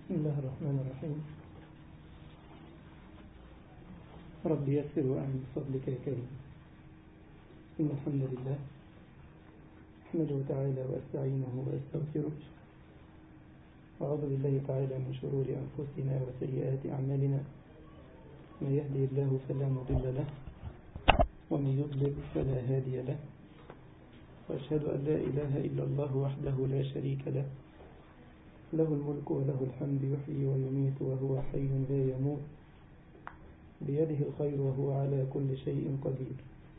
بسم الله الرحمن الرحيم رب يسر وأعن بفضلك يا كريم إن الحمد لله أحمده تعالى وأستعينه وأستغفره وأعوذ بالله تعالى من شرور أنفسنا وسيئات أعمالنا من يهدي الله فلا مضل له ومن يضلل فلا هادي له وأشهد أن لا إله إلا الله وحده لا شريك له له الملك وله الحمد يحيي ويميت وهو حي لا يموت بيده الخير وهو على كل شيء قدير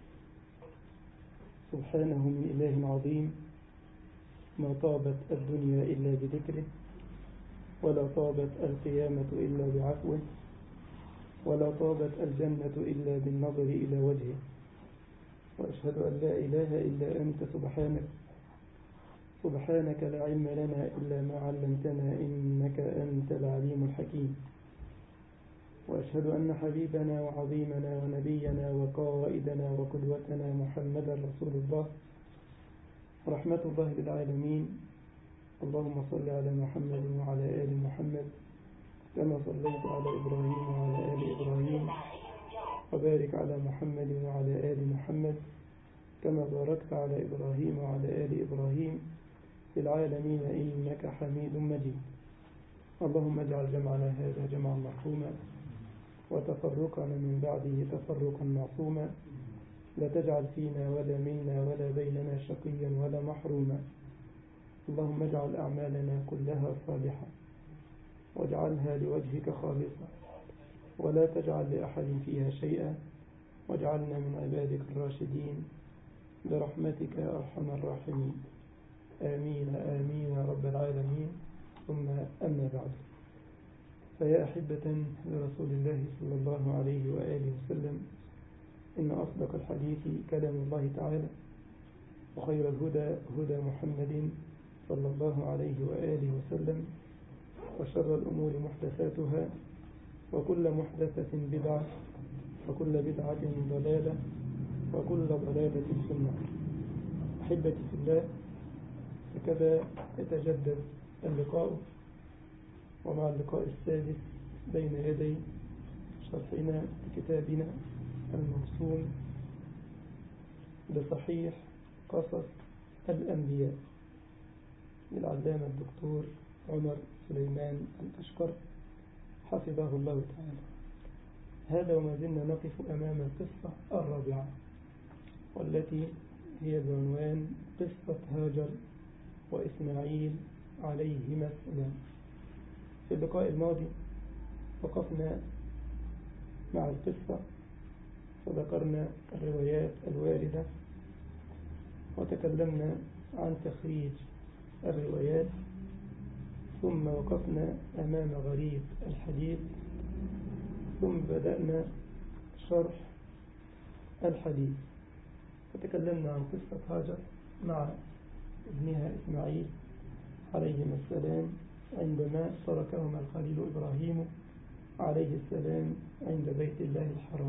سبحانه من إله عظيم ما طابت الدنيا إلا بذكره ولا طابت القيامة إلا بعفوه ولا طابت الجنة إلا بالنظر إلى وجهه وأشهد أن لا إله إلا أنت سبحانك سبحانك لا علم لنا إلا ما علمتنا إنك أنت العليم الحكيم وأشهد أن حبيبنا وعظيمنا ونبينا وقائدنا وقدوتنا محمدا رسول الله رحمة الله للعالمين اللهم صل على محمد وعلى آل محمد كما صليت على إبراهيم وعلى آل إبراهيم وبارك على محمد وعلى آل محمد كما باركت على إبراهيم وعلى آل إبراهيم في العالمين إنك حميد مجيد اللهم اجعل جمعنا هذا جمعا مرحوما وتفرقنا من بعده تفرقا معصوما لا تجعل فينا ولا منا ولا بيننا شقيا ولا محروما اللهم اجعل أعمالنا كلها صالحة واجعلها لوجهك خالصة ولا تجعل لأحد فيها شيئا واجعلنا من عبادك الراشدين برحمتك يا أرحم الراحمين آمين آمين يا رب العالمين ثم أما بعد فيا أحبة لرسول الله صلى الله عليه وآله وسلم إن أصدق الحديث كلام الله تعالى وخير الهدى هدى محمد صلى الله عليه وآله وسلم وشر الأمور محدثاتها وكل محدثة بدعة وكل بدعة ضلالة وكل ضلالة في النار أحبتي في الله هكذا يتجدد اللقاء ومع اللقاء السادس بين يدي شرحنا كتابنا الموسوم بصحيح قصص الأنبياء للعلامة الدكتور عمر سليمان الأشقر حفظه الله تعالى هذا وما زلنا نقف أمام القصة الرابعة والتي هي بعنوان قصة هاجر وإسماعيل عليهما السلام في اللقاء الماضي وقفنا مع القصة وذكرنا الروايات الواردة وتكلمنا عن تخريج الروايات ثم وقفنا أمام غريب الحديث ثم بدأنا شرح الحديث وتكلمنا عن قصة هاجر مع ابنها إسماعيل عليهما السلام عندما تركهما الخليل إبراهيم عليه السلام عند بيت الله الحرام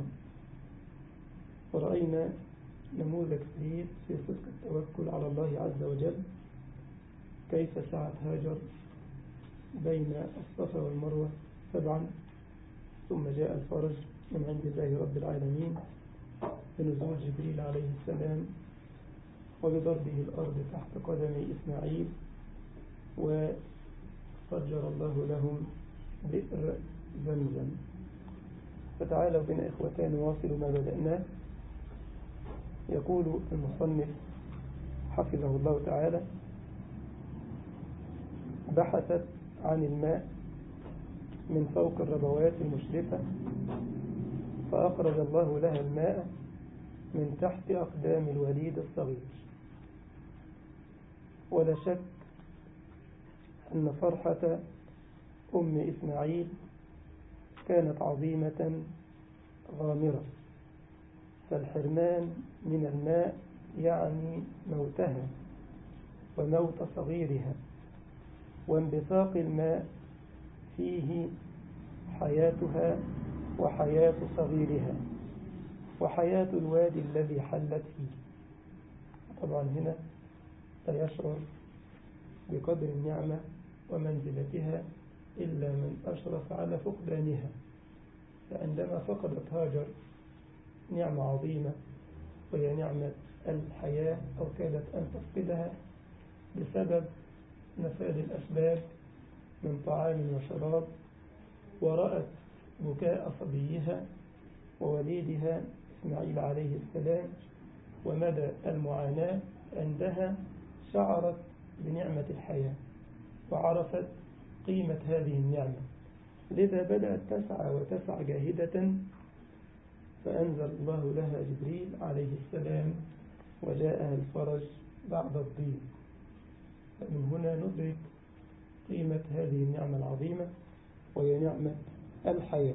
ورأينا نموذج فريد في صدق التوكل على الله عز وجل كيف سعت هاجر بين الصفا والمروة سبعا ثم جاء الفرج من عند الله رب العالمين بنزول جبريل عليه السلام وبضربه الأرض تحت قدمي إسماعيل وفجر الله لهم بئر زمزم فتعالوا بنا إخوتان نواصل ما بدأناه يقول المصنف حفظه الله تعالى بحثت عن الماء من فوق الربوات المشرفة فأخرج الله لها الماء من تحت أقدام الوليد الصغير ولا شك أن فرحة أم إسماعيل كانت عظيمة غامرة فالحرمان من الماء يعني موتها وموت صغيرها وانبثاق الماء فيه حياتها وحياة صغيرها وحياة الوادي الذي حلت فيه طبعا هنا لا يشعر بقدر النعمة ومنزلتها إلا من أشرف على فقدانها فعندما فقدت هاجر نعمة عظيمة وهي نعمة الحياة أو كادت أن تفقدها بسبب نفاذ الأسباب من طعام وشراب ورأت بكاء صبيها ووليدها إسماعيل عليه السلام ومدى المعاناة عندها شعرت بنعمة الحياة وعرفت قيمة هذه النعمة لذا بدأت تسعى وتسعى جاهدة فأنزل الله لها جبريل عليه السلام وجاءها الفرج بعد الضيق فمن هنا ندرك قيمة هذه النعمة العظيمة وهي نعمة الحياة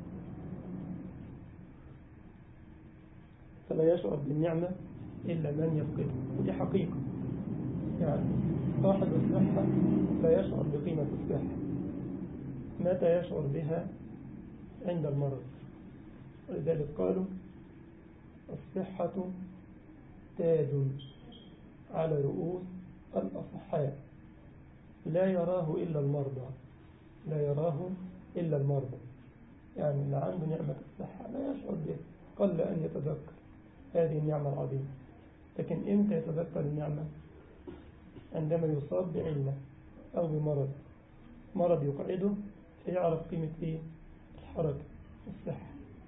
فلا يشعر بالنعمة إلا من يفقدها ودي حقيقة يعني صاحب الصحة لا يشعر بقيمة الصحة متى يشعر بها عند المرض ولذلك قالوا الصحة تاج على رؤوس الأصحاء لا يراه إلا المرضى لا يراه إلا المرضى يعني اللي عنده نعمة الصحة لا يشعر بها قل أن يتذكر هذه النعمة العظيمة لكن إمتى يتذكر النعمة عندما يصاب بعلة أو بمرض مرض يقعده فيعرف قيمة إيه الحركة الصحة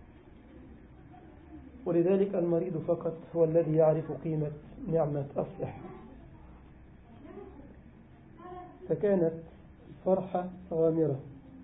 ولذلك المريض فقط هو الذي يعرف قيمة نعمة الصحة فكانت فرحة غامرة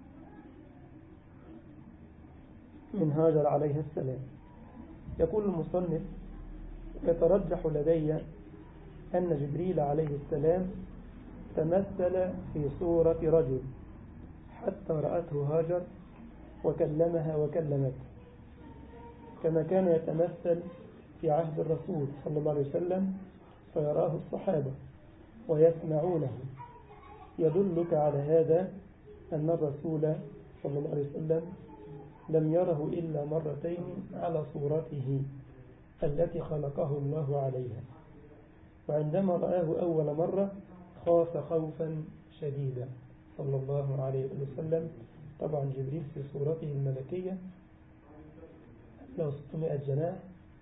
من هاجر عليه السلام يقول المصنف يترجح لدي أن جبريل عليه السلام تمثل في صورة رجل حتى رأته هاجر وكلمها وكلمته كما كان يتمثل في عهد الرسول صلى الله عليه وسلم فيراه الصحابة ويسمعونه يدلك على هذا أن الرسول صلى الله عليه وسلم لم يره إلا مرتين على صورته التي خلقه الله عليها وعندما رآه أول مرة خاف خوفا شديدا صلى الله عليه وسلم طبعا جبريل في صورته الملكية له 600 جناح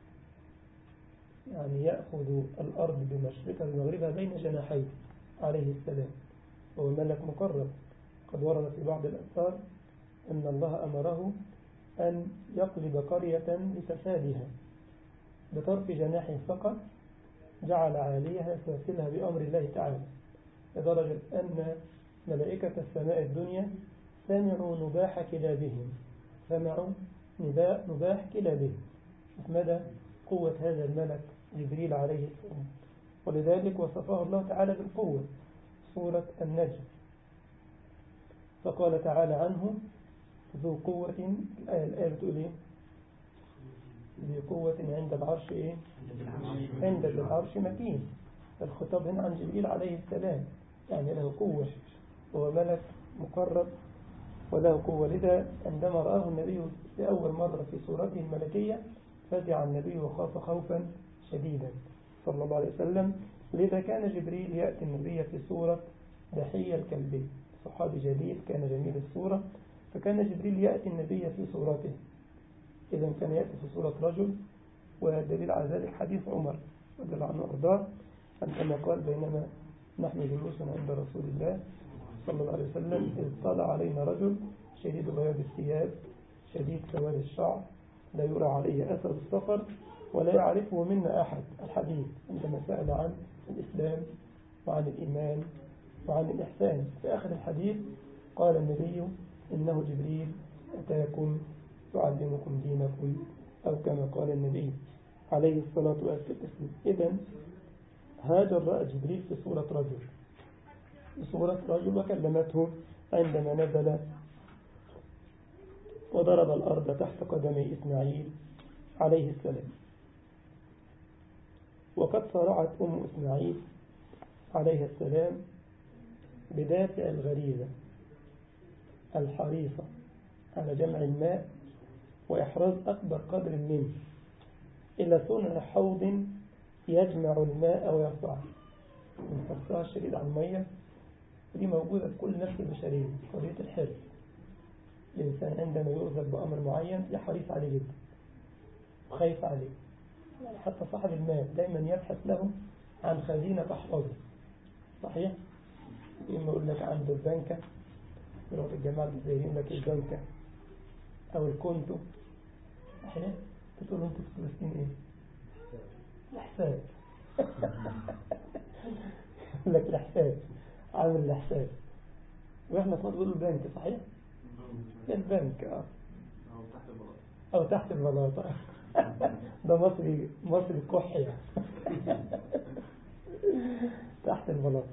يعني يأخذ الأرض بمشرقها ومغربها بين جناحيه عليه السلام وهو ملك مقرب قد ورد في بعض الأثار أن الله أمره أن يقلب قرية لفسادها بطرف جناح فقط جعل عاليها سافلها بأمر الله تعالى لدرجة أن ملائكة السماء الدنيا سمعوا نباح كلابهم سمعوا نباح كلابهم مدى قوة هذا الملك جبريل عليه السلام ولذلك وصفه الله تعالى بالقوة سورة النجم فقال تعالى عنه ذو قوة الآية الآية بتقول إيه ذي قوة عند العرش إيه عند العرش مكين الخطاب هنا عن جبريل عليه السلام يعني له قوة هو ملك مقرب وله قوة لذا عندما رآه النبي لأول مرة في صورته الملكية فزع النبي وخاف خوفا شديدا صلى الله عليه وسلم لذا كان جبريل يأتي النبي في صورة دحية الكلبي صحابي جليل كان جميل الصورة فكان جبريل يأتي النبي في صورته إذا كان يأتي في صورة رجل والدليل على ذلك حديث عمر رضي الله عنه وأرضاه عندما قال بينما نحن جلوس عند رسول الله صلى الله عليه وسلم إذ طلع علينا رجل شديد بياض الثياب شديد سواد الشعر لا يرى عليه أثر السفر ولا يعرفه منا أحد الحديث عندما سأل عن الإسلام وعن الإيمان وعن الإحسان في آخر الحديث قال النبي إنه جبريل أتاكم يعلمكم دينكم أو كما قال النبي عليه الصلاة والسلام إذا هاجر رأى جبريل في صورة رجل في صورة رجل وكلمته عندما نزل وضرب الأرض تحت قدمي إسماعيل عليه السلام وقد صرعت أم إسماعيل عليه السلام بدافع الغريزة الحريصة على جمع الماء وإحراز أكبر قدر منه إلى صنع حوض يجمع الماء ويرفعه من حرصها الشديد على المية ودي موجودة في كل نفس البشرية حرية الحرص الإنسان عندما يؤذر بأمر معين تلاقيه حريص عليه جدا وخايف عليه يعني حتى صاحب المال دايما يبحث له عن خزينة تحفظه صحيح؟ إما يقول لك عنده البنكة يروح الجماعة الجزائريين لك البنكة أو الكونتو صحيح؟ بتقول له أنتوا في فلسطين إيه؟ الحساب يقول لك الحساب عامل الحساب واحنا في مصر بنقول البنك صحيح؟ البنك اه أو تحت البلاط او تحت البلاطة ده مصري مصري كحي تحت البلاطة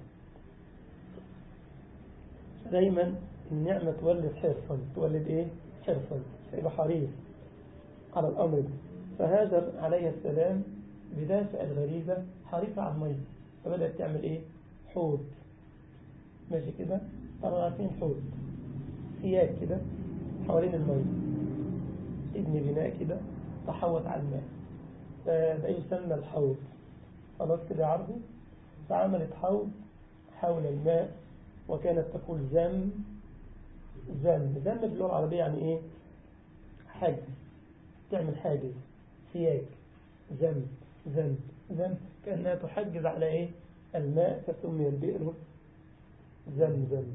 دايما النعمة تولد حرصا تولد ايه حرصا يبقى حريص على الامر ده فهاجر عليه السلام بدافع الغريزة حريصة على المية فبدأت تعمل ايه حوض ماشي كده طبعا عارفين حوض سياج كده حوالين المية ابني بناء كده تحوط على الماء فده يسمى الحوض خلاص كده عرضه فعملت حوض حول الماء وكانت تقول زم زم زم في اللغة العربية يعني ايه حاجز تعمل حاجز سياج زم زم زم كأنها تحجز على ايه الماء فسمي البئر زمزم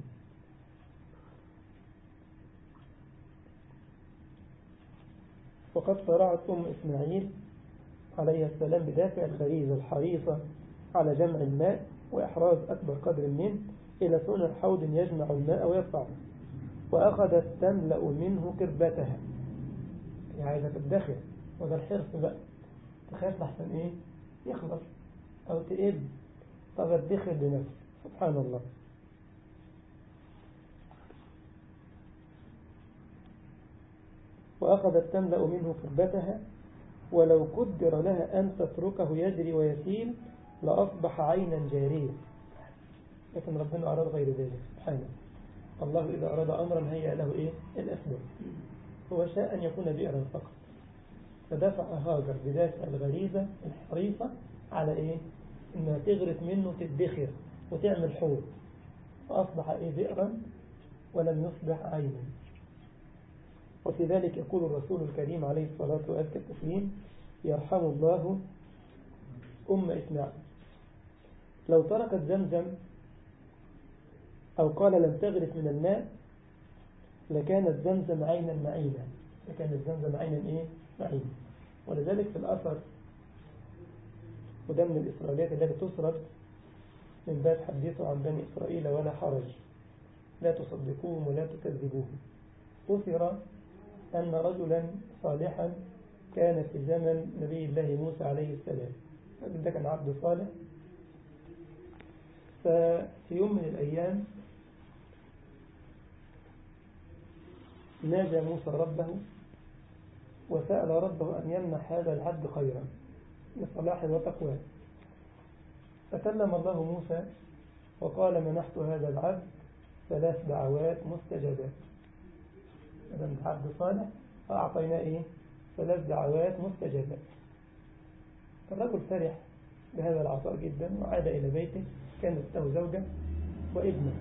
وقد صرعت أم إسماعيل عليه السلام بدافع الغريزة الحريصة على جمع الماء وإحراز أكبر قدر منه إلى صنع حوض يجمع الماء ويرفعه وأخذت تملأ منه كربتها يعني عايزة تدخل وده الحرص بقى تخاف لحسن إيه يخلص أو تقل طب ادخل لنفسه سبحان الله وأخذت تملأ منه كربتها ولو قدر لها أن تتركه يجري ويسيل لأصبح عينا جارية لكن ربنا أراد غير ذلك سبحانه الله إذا أراد أمرا هيأ له إيه الأسباب هو شاء أن يكون بئرا فقط فدفع هاجر بدافع الغريزة الحريصة على إيه إنها تغرف منه تدخر وتعمل حوض فأصبح إيه بئرا ولم يصبح عينا وفي ذلك يقول الرسول الكريم عليه الصلاة وأزكى التسليم يرحم الله أم إسماعيل لو تركت زمزم أو قال لم تغرف من الماء لكانت زمزم عينا معينا لكانت زمزم عينا إيه؟ معينا ولذلك في الأثر وده من الإسرائيليات التي تسرد من باب حديثه عن بني إسرائيل ولا حرج لا تصدقوهم ولا تكذبوهم أثر أن رجلا صالحا كان في زمن نبي الله موسى عليه السلام الرجل ده كان عبد صالح ففي يوم من الأيام ناجى موسى ربه وسأل ربه أن يمنح هذا العبد خيرا لصلاح وتقوى فكلم الله موسى وقال منحت هذا العبد ثلاث دعوات مستجابات إذا عبد صالح فأعطيناه إيه ثلاث دعوات مستجابات فالرجل فرح بهذا العطاء جدا وعاد إلى بيته كانت له زوجة وابنه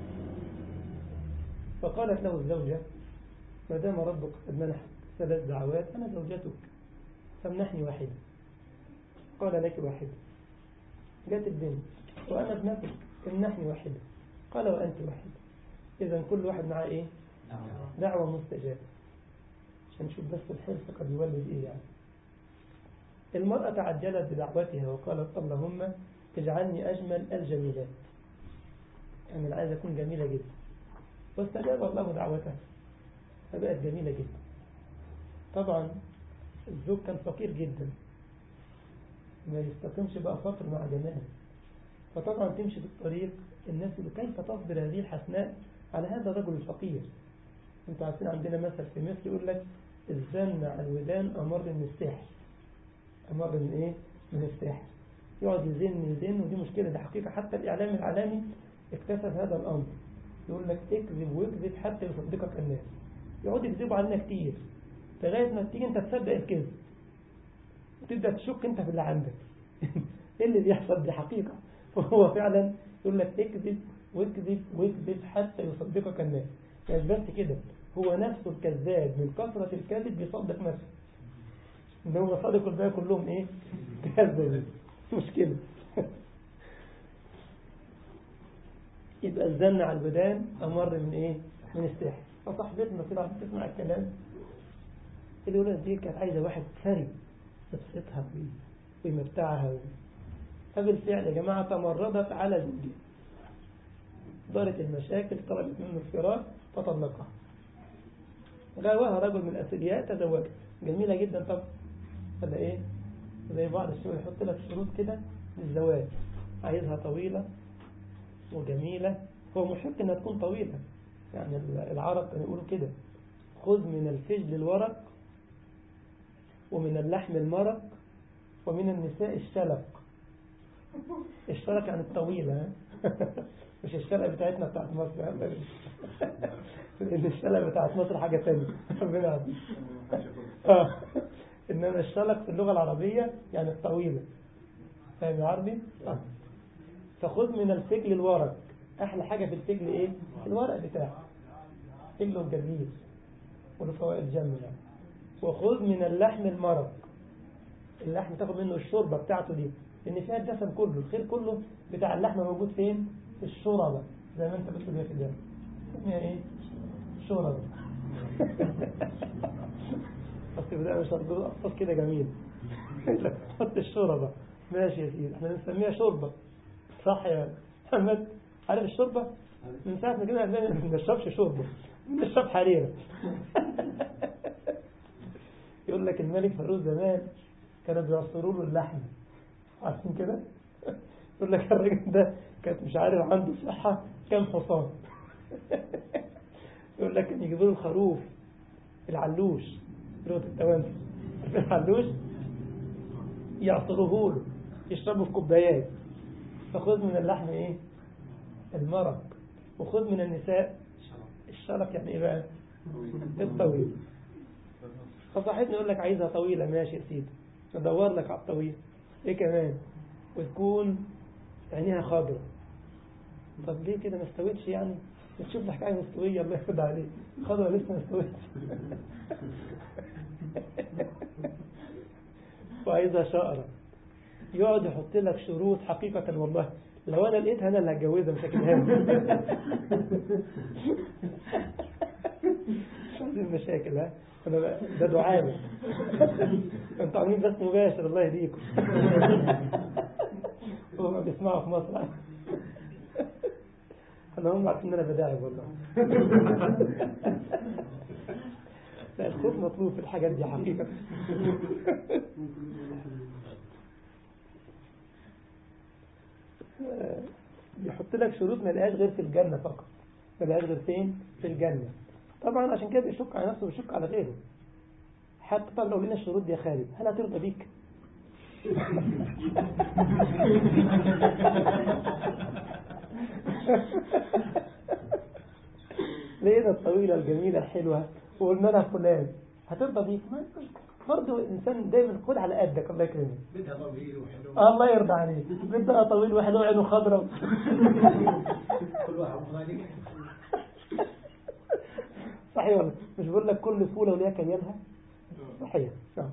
فقالت له الزوجة ما دام ربك قد منحك ثلاث دعوات أنا زوجتك فامنحني واحدة قال لك واحدة جات البنت وأنا ابنتك امنحني واحدة قال وأنت واحدة إذا كل واحد معاه إيه دعوة مستجابة عشان نشوف بس الحرص قد يولد إيه يعني المرأة تعجلت بدعوتها وقالت اللهم اجعلني أجمل الجميلات يعني أنا عايز أكون جميلة جدا واستجاب الله دعوتها فبقت جميلة جدا طبعا الزوج كان فقير جدا ما يستقيمش بقى فقر مع جمال فطبعا تمشي في الطريق الناس يقولوا كيف تصبر هذه الحسناء على هذا الرجل الفقير انتوا عارفين عندنا مثل في مصر يقول لك الزن على الودان أمر من السحر أمر من إيه؟ من السحر يقعد يزن يزن ودي مشكلة دي حقيقة حتى الإعلام العالمي اكتشف هذا الأمر يقول لك اكذب واكذب حتى يصدقك الناس يقعدوا يكذبوا علينا كتير لغاية ما تيجي انت تصدق الكذب وتبدأ تشك انت في اللي عندك ايه اللي بيحصل دي حقيقة فهو فعلا يقول لك اكذب واكذب واكذب حتى يصدقك الناس مش بس كده هو نفسه الكذاب من كثرة الكذب بيصدق نفسه ان هو صادق الباقي كلهم ايه كذب مشكلة يبقى الزن على البدان أمر من إيه؟ من السحر فصاحبتنا طلعت تسمع الكلام الولاد دي كانت عايزة واحد ثري يبسطها ويمتعها فبالفعل يا جماعة تمردت على زوجها دارت المشاكل طلبت منه الفراق فطلقها غاوها رجل من الأثرياء تزوجت جميلة جدا طب هذا إيه؟ زي بعض الشباب يحط لك شروط كده للزواج عايزها طويلة وجميلة هو محق انها تكون طويلة يعني العرب كانوا يقولوا كده خذ من الفجل الورق ومن اللحم المرق ومن النساء الشلق الشلق يعني الطويلة مش الشلق بتاعتنا بتاعت مصر لأن الشلق بتاعت مصر حاجة تانية ربنا اه إنما الشلق في اللغة العربية يعني الطويلة فاهم يا عربي؟ آه. فخذ من الفجل الورق أحلى حاجة في الفجل إيه؟ الورق بتاعه فجله الجميل وله فوائد جمة يعني وخذ من اللحم المرق اللحم تاخد منه الشوربة بتاعته دي لأن فيها الدسم كله الخير كله بتاع اللحم موجود فين؟ في الشوربة زي ما أنت بتقول يا كده اسمها إيه؟ شوربة بس بدأ مش هتقول أقصد كده جميل حط الشوربة ماشي يا سيدي احنا بنسميها شوربة صح يا محمد عارف الشوربة من ساعة ما جينا ما بنشربش شوربة بنشرب حريرة يقول لك الملك فاروق زمان كانوا بيعصروا له اللحم عارفين كده يقول لك الراجل ده كانت مش عارف عنده صحة كام حصان يقول لك كان يجيبوا له الخروف العلوش لغة التوانسة العلوش يعصروه له يشربوا في كوبايات فخذ من اللحم ايه المرق وخذ من النساء الشرق يعني ايه بقى الطويل فصاحبنا يقول لك عايزها طويلة ماشي يا سيدي ندور لك على الطويل ايه كمان وتكون عينيها خضرة طب ليه كده ما استويتش يعني تشوف لك حاجة مستوية الله يرضى عليك خضرة لسه ما استويتش وعايزها شقرة يقعد يحط لك شروط حقيقة والله لو انا لقيتها انا اللي هتجوزها مش هجيبها مش عايزين مشاكل ها انا بقى ده دعابة انتوا عاملين بس مباشر الله يهديكم هم بيسمعوا في مصر انا هم عارفين ان انا بداعب والله لا الخوف مطلوب في الحاجات دي حقيقة بيحط لك شروط ما لقاش غير في الجنة فقط ما لقاش غير فين في الجنة طبعا عشان كده بيشك على نفسه وبيشك على غيره حتى طب لو لنا الشروط دي يا خالد هل هترضى بيك لقينا الطويلة الجميلة الحلوة وقلنا لها فلان هترضى بيك ما برضه الإنسان دايما خد على قدك الله يكرمك بدها طويل وحلو الله يرضى عليك بدها طويل وحلو وعينه خضراء كل واحد مغالي صحيح ولا مش بقول لك كل فولة وليها كيانها صحيح نعم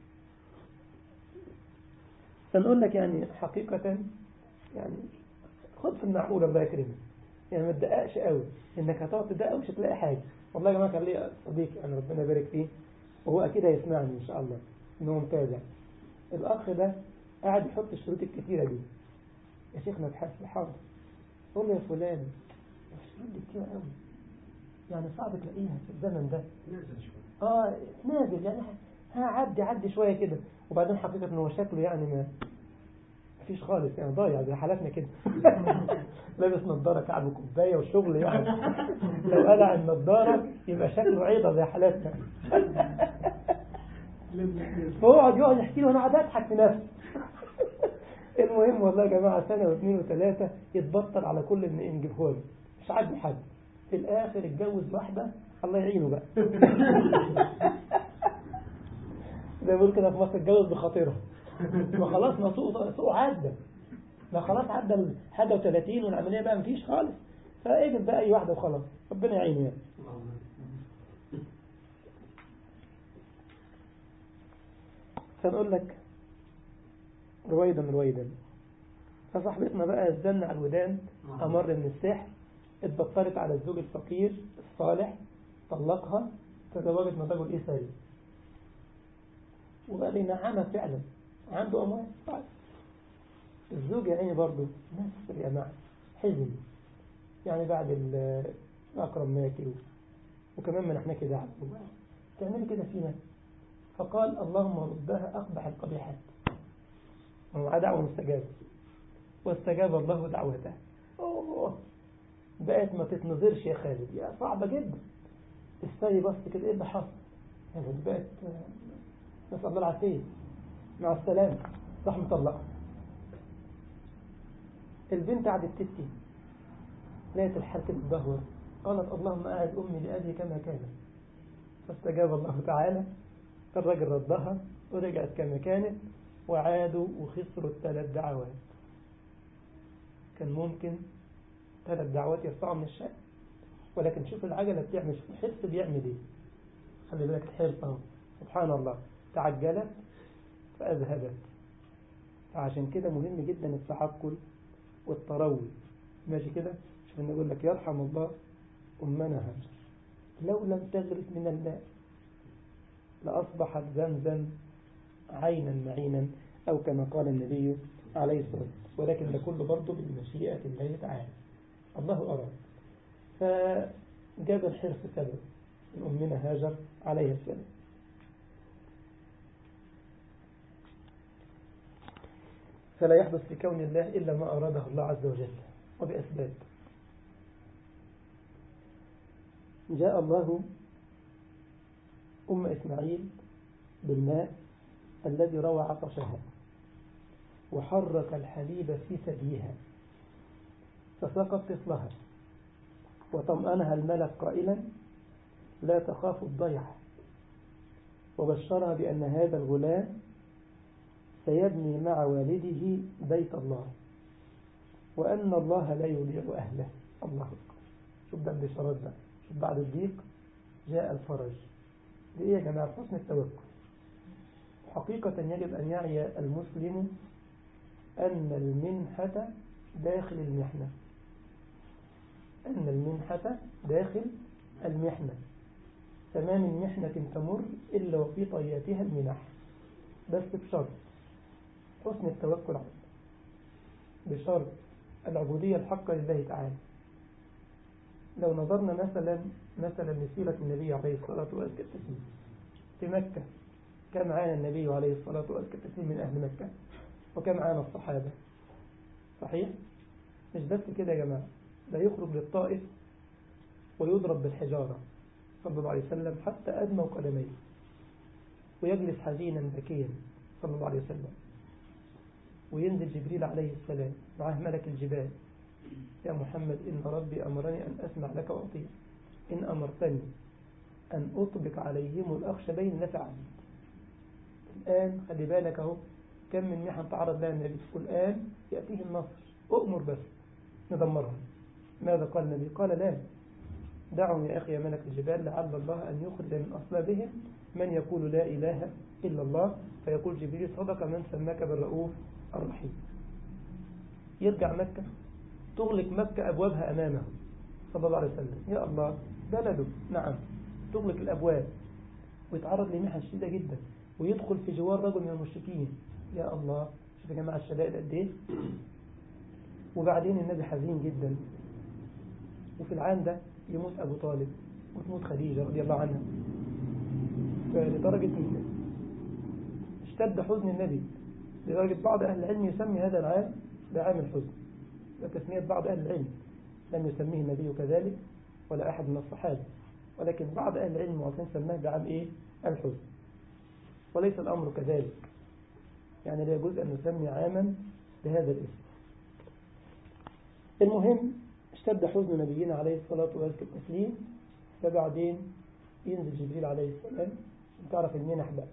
فنقول لك يعني حقيقة يعني خد في المعقول الله يكرمك يعني ما تدققش قوي انك هتقعد تدقق ومش هتلاقي حاجة والله يا جماعة كان لي صديق يعني ربنا يبارك فيه وهو اكيد هيسمعني ان شاء الله ان هو متابع الاخ ده قاعد يحط الشروط الكتيرة دي يا شيخنا ابحث حاضر قول له يا فلان الشروط دي كتير قوي يعني صعب تلاقيها في الزمن ده نازل شوي اه نازل يعني ها عدي عدي شوية كده وبعدين حقيقة ان هو شكله يعني ما مفيش خالص يعني ضايع زي حالاتنا كده لابس نظارة كعب وكوباية وشغل يعني لو قلع النظارة يبقى شكله عيضة زي حالاتنا فهو قعد يقعد يحكي له وانا قاعد اضحك في نفسي المهم والله يا جماعة سنة واثنين وثلاثة يتبطل على كل ان نجيبه له مش عاجبه حد في الاخر اتجوز واحدة الله يعينه بقى زي ما بيقول كده في مصر اتجوز بخاطرها ما خلاص ما سوق سوق عدى ما خلاص عدى ال 31 والعملية بقى مفيش خالص فاجل بقى أي واحدة وخلاص ربنا يعينه يعني فنقول لك رويدا رويدا فصاحبتنا بقى الزن على الودان أمر من السحر اتبطلت على الزوج الفقير الصالح طلقها تزوجت من رجل إيساري وبقى لي نعمة فعلا عنده أموال طيب الزوج يا عيني برضه نفس الجماعة حزن يعني بعد الأكرم ماكي وكمان منحناك دعم تعملي كده فينا فقال اللهم ردها أقبح القبيحات ومع دعوة مستجابة واستجاب الله دعوته أوه. بقت ما تتنظرش يا خالد يا صعبة جدا السي بس كده ايه اللي حصل يعني بقت نسأل الله العافية مع السلامة راح مطلقها البنت قعدت تبكي لقيت الحال كده تدهور قالت اللهم أعد أمي لأبي كما كانت فاستجاب الله تعالى الرجل ردها ورجعت كما كانت وعادوا وخسروا الثلاث دعوات كان ممكن ثلاث دعوات يرفعوا من الشأن ولكن شوف العجلة بتعمل شوف الحرص بيعمل ايه خلي بالك الحرص اهو سبحان الله تعجلت فأذهبت فعشان كده مهم جدا التعقل والتروي ماشي كده شوف انه يقول لك يرحم الله أمنا هاجر لو لم تغرف من الماء لأصبحت زمزم عينا معينا أو كما قال النبي عليه الصلاة والسلام ولكن ده كله برضه بالمشيئة الله تعالى الله أراد فجاب الحرص سبب من أمنا هاجر عليه السلام فلا يحدث لكون الله إلا ما أراده الله عز وجل وبأسباب جاء الله أم إسماعيل بالماء الذي روى عطشها وحرك الحليب في ثديها فسقط طفلها وطمأنها الملك قائلا لا تخاف الضيع وبشرها بأن هذا الغلام سيبني مع والده بيت الله وأن الله لا يضيع أهله الله أكبر شوف ده البشارات بقى شوف بعد الضيق جاء الفرج دي إيه يا جماعة حسن التوكل حقيقة يجب أن يعي المسلم أن المنحة داخل المحنة أن المنحة داخل المحنة فما من محنة تمر إلا وفي طياتها المنح بس بشرط حسن التوكل عليه بشرط العبودية الحقة لله تعالى لو نظرنا مثلا مثلا لسيرة النبي عليه الصلاة والسلام في مكة كم عانى النبي عليه الصلاة والسلام من أهل مكة وكم عانى الصحابة صحيح مش بس كده يا جماعة ده يخرج للطائف ويضرب بالحجارة صلى الله عليه وسلم حتى أدمى قدميه ويجلس حزينا بكيا صلى الله عليه وسلم وينزل جبريل عليه السلام معه ملك الجبال يا محمد إن ربي أمرني أن أسمع لك وأطيع إن أمرتني أن أطبق عليهم الأخشبين لفعلت الآن خلي بالك أهو كم من محن تعرض لها النبي والآن يأتيه النصر أؤمر بس ندمرهم ماذا قال النبي قال لا دعهم يا أخي يا ملك الجبال لعل الله أن يخرج من أصلابهم من يقول لا إله إلا الله فيقول جبريل صدق من سماك بالرؤوف الرحيم يرجع مكة تغلق مكة أبوابها أمامه صلى الله عليه وسلم يا الله بلده نعم تغلق الأبواب ويتعرض لمحن شديدة جدا ويدخل في جوار رجل من المشركين يا الله شوف يا جماعة الشدائد قد إيه وبعدين النبي حزين جدا وفي العام ده يموت أبو طالب وتموت خديجة رضي الله عنها لدرجة اشتد حزن النبي لدرجة بعض أهل العلم يسمي هذا العام بعام الحزن وتسمية بعض أهل العلم لم يسميه النبي كذلك ولا أحد من الصحابة ولكن بعض أهل العلم معصين سماه بعام إيه الحزن وليس الأمر كذلك يعني لا يجوز أن نسمي عاما بهذا الاسم المهم اشتد حزن نبينا عليه الصلاة والتسليم فبعدين ينزل جبريل عليه السلام تعرف المنح بقى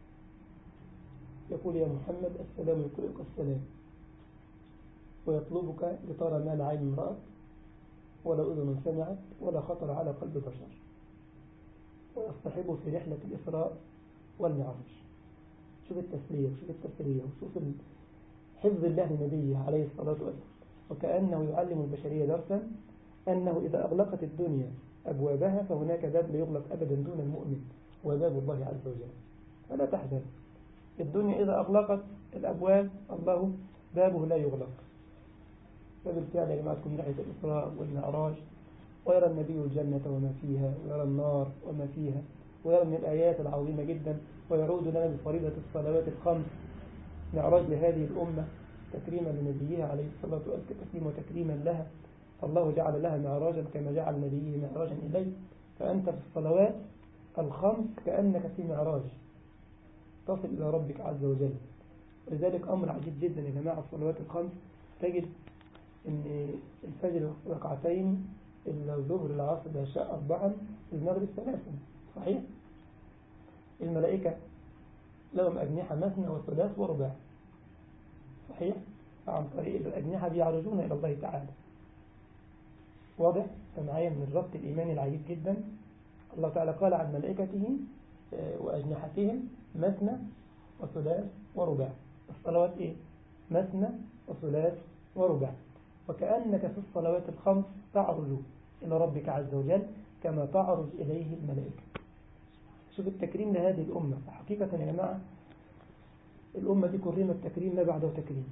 يقول يا محمد السلام يقولك السلام ويطلبك لترى ما العين امرأة ولا أذن سمعت ولا خطر على قلب بشر ويصطحبه في رحلة الإسراء والمعراج شوف التسلية شوف التسلية وشوف حفظ الله لنبيه عليه الصلاة والسلام وكأنه يعلم البشرية درسا أنه إذا أغلقت الدنيا أبوابها فهناك باب لا يغلق أبدا دون المؤمن وباب الله عز وجل فلا تحزن الدنيا إذا أغلقت الأبواب الله بابه لا يغلق فبالفعل يا جماعة تكون رحلة الإسراء والمعراج ويرى النبي الجنة وما فيها ويرى النار وما فيها ويرى من الآيات العظيمة جدا ويعود لنا بفريضة الصلوات الخمس معراج لهذه الأمة تكريما لنبيها عليه الصلاة والسلام وتكريما لها الله جعل لها معراجا كما جعل نبيه معراجا إليه فأنت في الصلوات الخمس كأنك في معراج تصل إلى ربك عز وجل ولذلك أمر عجيب جدا يا جماعة الصلوات الخمس تجد أن الفجر ركعتين إلا الظهر العصر العشاء أربعا المغرب ثلاثا صحيح؟ الملائكة لهم أجنحة مثنى وثلاث ورباع صحيح؟ عن طريق الأجنحة بيعرجون إلى الله تعالى واضح؟ فمعايا من الربط الإيماني العجيب جدا الله تعالى قال عن ملائكته وأجنحتهم مثنى وثلاث ورباع الصلوات إيه؟ مثنى وثلاث ورباع وكأنك في الصلوات الخمس تعرج إلى ربك عز وجل كما تعرج إليه الملائكة شوف التكريم لهذه الأمة حقيقة يا جماعة الأمة دي كرمت تكريم ما بعده تكريم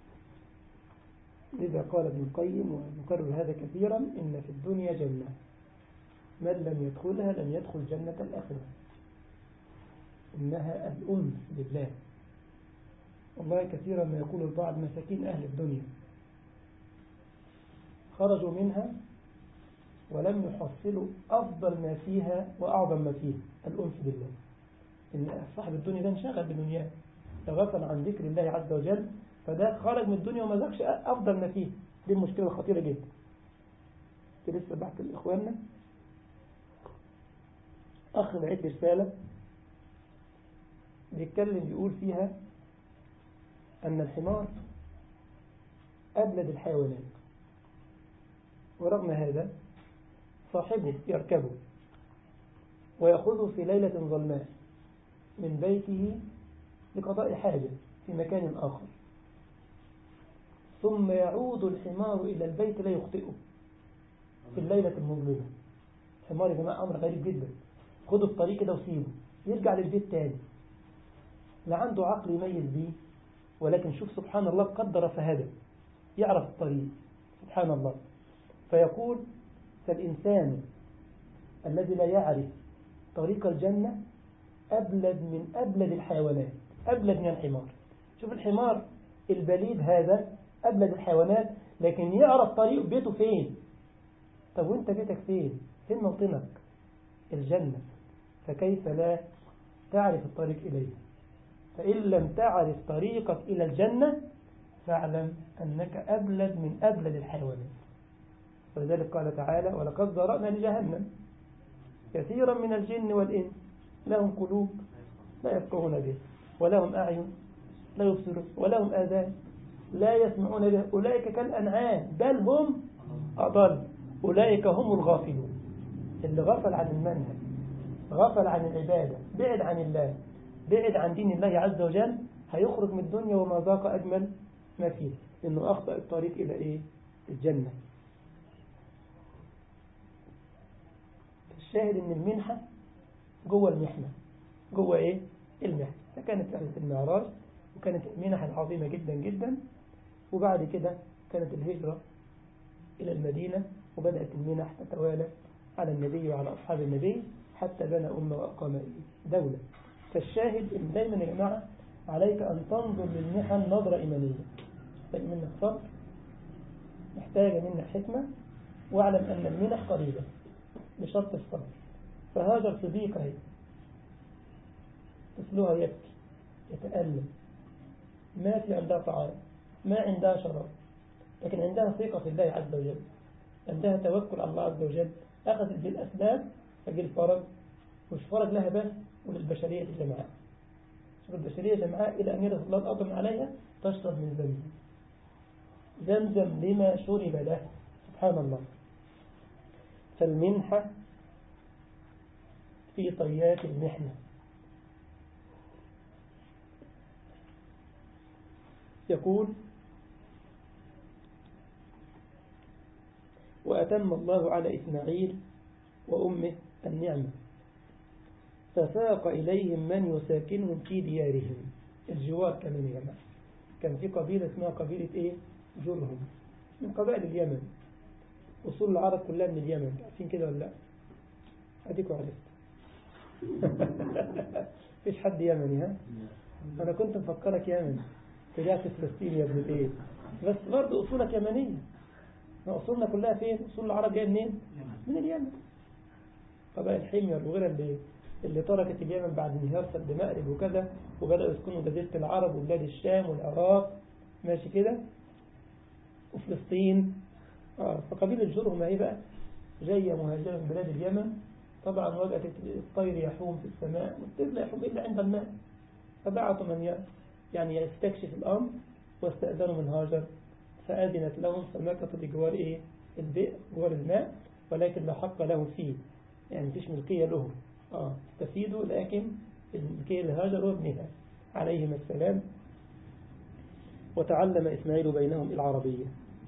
لذا قال ابن القيم ونكرر هذا كثيرا إن في الدنيا جنة من لم يدخلها لم يدخل جنة الآخرة إنها الأنس بالله والله كثيرا ما يقول البعض مساكين أهل الدنيا خرجوا منها ولم يحصلوا أفضل ما فيها وأعظم ما فيها الأنس بالله إن صاحب الدنيا ده انشغل بدنياه تغفل عن ذكر الله عز وجل فده خرج من الدنيا وما ذاكش أفضل ما فيه دي المشكلة الخطيرة جدا كنت لسه بحكي لإخواننا أخ بعت رسالة بيتكلم بيقول فيها أن الحمار أبلد الحيوانات ورغم هذا صاحبه يركبه ويأخذه في ليلة ظلماء من بيته لقضاء حاجة في مكان آخر ثم يعود الحمار إلى البيت لا يخطئه في الليلة المظلمة الحمار يا جماعة أمر غريب جدا خده الطريق كده وسيبه يرجع للبيت تاني لا عنده عقل يميز بيه ولكن شوف سبحان الله قدر فهدى يعرف الطريق سبحان الله فيقول فالإنسان الذي لا يعرف طريق الجنة أبلد من أبلد الحيوانات أبلد من الحمار شوف الحمار البليد هذا أبلد الحيوانات لكن يعرف طريق بيته فين طب وانت بيتك فين فين موطنك الجنة فكيف لا تعرف الطريق إليه فإن لم تعرف طريقك إلى الجنة فاعلم أنك أبلد من أبلد الحيوانات ولذلك قال تعالى ولقد ذرأنا لجهنم كثيرا من الجن والإنس لهم قلوب لا يفقهون به ولهم أعين لا يبصرون ولهم آذان لا يسمعون به أولئك كالأنعام بل هم أضل أولئك هم الغافلون اللي غفل عن المنهج غفل عن العبادة بعد عن الله بعد عن دين الله عز وجل هيخرج من الدنيا وما ذاق أجمل ما فيه إنه أخطأ الطريق إلى إيه الجنة الشاهد إن المنحة جوه المحنة جوه إيه المحنة فكانت رحلة المعراج وكانت المنح العظيمة جدا جدا وبعد كده كانت الهجرة إلى المدينة وبدأت المنح تتوالى على النبي وعلى أصحاب النبي حتى بنى أمة وأقام دولة فالشاهد إن دايما يا جماعة عليك أن تنظر للمحن نظرة إيمانية محتاج منك صبر محتاجة منك حكمة واعلم أن المنح قريبة بشرط الصبر فهاجر صديقة هي طفلها يبكي يتألم ما في عندها طعام ما عندها شراب لكن عندها ثقة في الله عز وجل عندها توكل على الله عز وجل أخذت بالأسباب فجي الفرج مش فرج لها بس وللبشرية الجمعاء شوف البشرية الجمعاء إلى أن يرث الله الأرض عليها تشرب من زمزم زمزم لما شرب له سبحان الله فالمنحة في طيات المحنة يقول وأتم الله على إسماعيل وأمه النعمة فساق إليهم من يساكنهم في ديارهم الجوار كمان يا جماعة كان في قبيلة اسمها قبيلة إيه جرهم من قبائل اليمن أصول العرب كلها من اليمن عارفين كده ولا لا أديكوا عرفت فيش حد يمني ها أنا كنت مفكرك يمني رجعت فلسطين يا ابن الايه بس برضه أصولك يمنية أصولنا كلها فين أصول العرب جاية منين من اليمن قبائل حمير وغيرها اللي اللي تركت اليمن بعد انهيار سد مأرب وكذا وبدأوا يسكنوا جزيرة العرب وبلاد الشام والعراق ماشي كده وفلسطين آه فقبيلة جرهم اهي بقى جاية مهاجرة من بلاد اليمن طبعا وجدت الطير يحوم في السماء والطير لا يحوم إلا عند الماء فبعثوا من يعني يستكشف الأمر واستأذنوا من هاجر فأذنت لهم فمكثوا بجوار إيه البئر جوار الماء ولكن لا حق لهم فيه يعني مفيش ملكية لهم آه استفيدوا لكن الملكية لهاجر وابنها عليهما السلام وتعلم إسماعيل بينهم العربية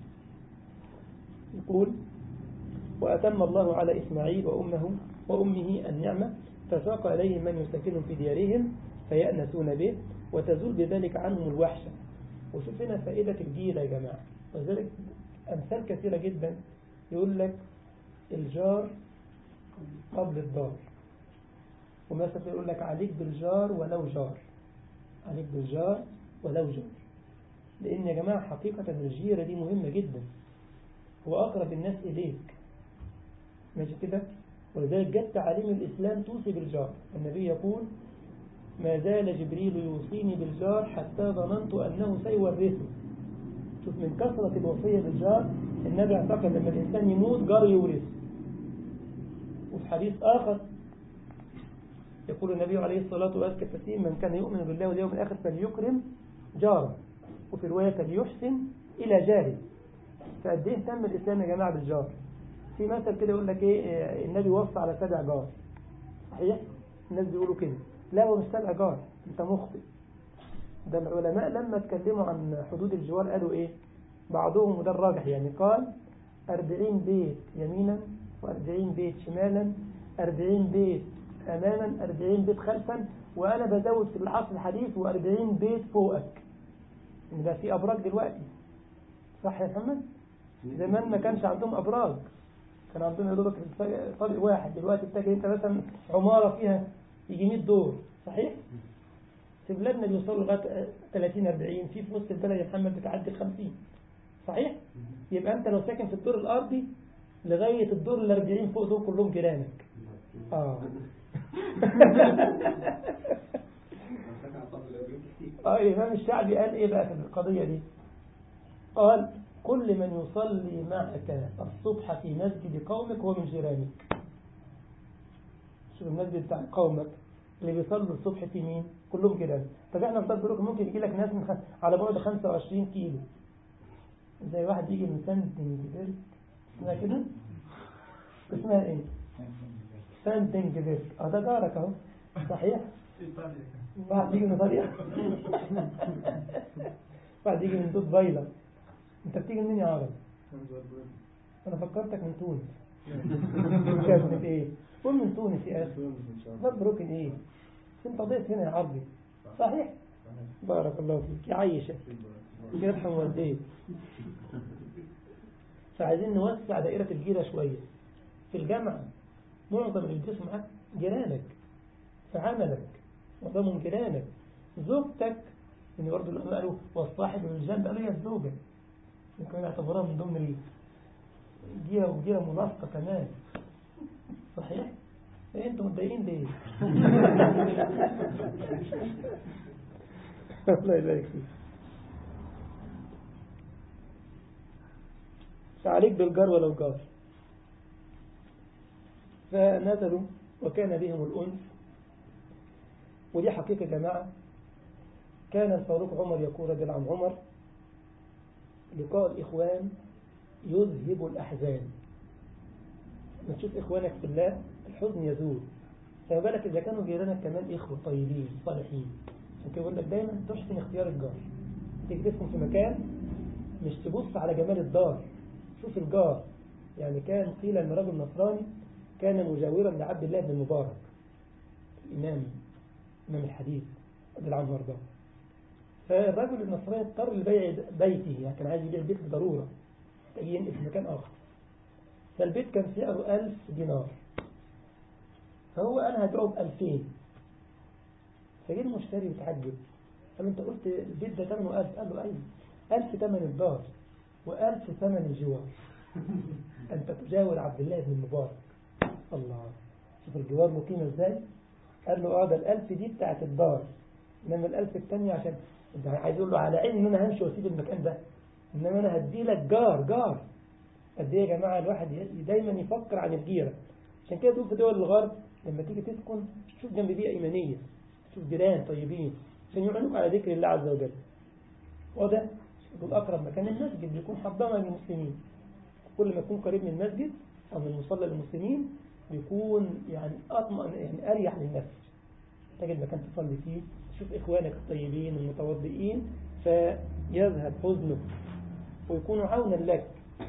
يقول وأتم الله على إسماعيل وأمه وأمه النعمة فساق إليهم من يسكنهم في ديارهم فيأنسون به وتزول بذلك عنهم الوحشة وشوف هنا فائدة الجيرة يا جماعة وذلك أمثال كثيرة جدا يقول لك الجار قبل الدار ومثلا يقول لك عليك بالجار ولو جار عليك بالجار ولو جار لأن يا جماعة حقيقة الجيرة دي مهمة جدا هو أقرب الناس إليك ماشي كده ولذلك جت تعاليم الإسلام توصي بالجار النبي يقول ما زال جبريل يوصيني بالجار حتى ظننت أنه سيورثه شوف من كثرة الوصية بالجار النبي اعتقد لما الإنسان يموت جار يورث وفي حديث آخر يقول النبي عليه الصلاة والسلام من كان يؤمن بالله واليوم الآخر فليكرم جاره وفي رواية فليحسن إلى جاره فقد ايه تم الإسلام يا جماعة بالجار في مثل كده يقول لك ايه النبي وصى على سبع جار صحيح الناس بيقولوا كده لا هو مش سبع جار انت مخطئ ده العلماء لما اتكلموا عن حدود الجوار قالوا ايه بعضهم وده الراجح يعني قال أربعين بيت يمينا وأربعين بيت شمالا أربعين بيت أماما أربعين بيت خلفا وأنا بزود في العصر الحديث وأربعين بيت فوقك إن ده في أبراج دلوقتي صح يا محمد زمان ما كانش عندهم أبراج كان عندهم يا دوبك طابق واحد دلوقتي بتجي انت مثلا عمارة فيها يجي 100 دور صحيح في بلادنا بيوصلوا لغايه 30 40 في في وسط البلد يا محمد بتعدي 50 صحيح يبقى انت لو ساكن في الدور الارضي لغايه الدور ال 40 فوق دول كلهم جيرانك اه اه الامام الشعبي قال ايه بقى في القضيه دي قال كل من يصلي معك الصبح في مسجد قومك هو من جيرانك شوف المسجد بتاع قومك اللي بيصلوا الصبح في مين كلهم جيران طب احنا في ضرب ممكن يجي لك ناس من خ... على بعد 25 كيلو زي واحد يجي من ساندنجبرج اسمها كده اسمها ايه ساندنجبرج اه ده جارك اهو صحيح واحد يجي من ايطاليا واحد يجي من دوت بايلة انت بتيجي منين يا عرب انا فكرتك من تونس كانت من ايه قول من تونس يا اخي مبروك ايه انت ضيف هنا يا عربي صحيح بارك الله فيك يا عيشة يرحم والديك فعايزين نوسع دائرة الجيرة شوية في الجامعة معظم اللي بيدرسوا معاك جيرانك في عملك معظمهم جيرانك زوجتك يعني برضه العلماء قالوا والصاحب بالجنب قالوا هي الزوجة يمكن يعتبرها من ضمن الجيرة وجيرة منافقة كمان صحيح؟ ايه انتوا متضايقين ليه؟ الله يبارك فيك فعليك بالجار ولو جار فنزلوا وكان بهم الأنس ودي حقيقة يا جماعة كان الفاروق عمر يقول رضي الله عن عمر لقاء الإخوان يذهب الأحزان لما تشوف إخوانك في الله الحزن يزول فما بالك إذا كانوا جيرانك كمان إخوة طيبين صالحين عشان كده بقول لك دايما تحسن اختيار الجار تيجي تسكن في مكان مش تبص على جمال الدار شوف الجار يعني كان قيل أن رجل نصراني كان مجاورا لعبد الله بن المبارك الإمام إمام الحديث رضي الله عنه وارضاه فالرجل النصراني اضطر لبيع بيته يعني كان عايز يبيع البيت بضرورة يجي ينقل في مكان آخر فالبيت كان سعره ألف دينار فهو قال هبيعه بألفين فجه المشتري وتعجب قال له أنت قلت البيت ده ثمنه ألف قال له أيوه ألف ثمن الدار وألف ثمن الجوار أنت تجاور عبد الله بن المبارك الله شوف الجوار مقيمة ازاي قال له اه ده الألف دي بتاعت الدار إنما الألف التانية عشان انت عايز يقول له على علم إن أنا همشي وأسيب المكان ده إنما أنا هدي لك جار جار قد إيه يا جماعة الواحد دايما يفكر عن الجيرة عشان كده تقول في دول الغرب لما تيجي تسكن شوف جنب بيئة إيمانية شوف جيران طيبين عشان يعينوك على ذكر الله عز وجل وده دول أقرب مكان المسجد بيكون حضانة للمسلمين كل ما يكون قريب من المسجد أو من مصلى المسلمين بيكون يعني أطمئن يعني أريح للنفس تجد مكان تصلي فيه تشوف إخوانك الطيبين المتوضئين فيذهب حزنك ويكون عونا لك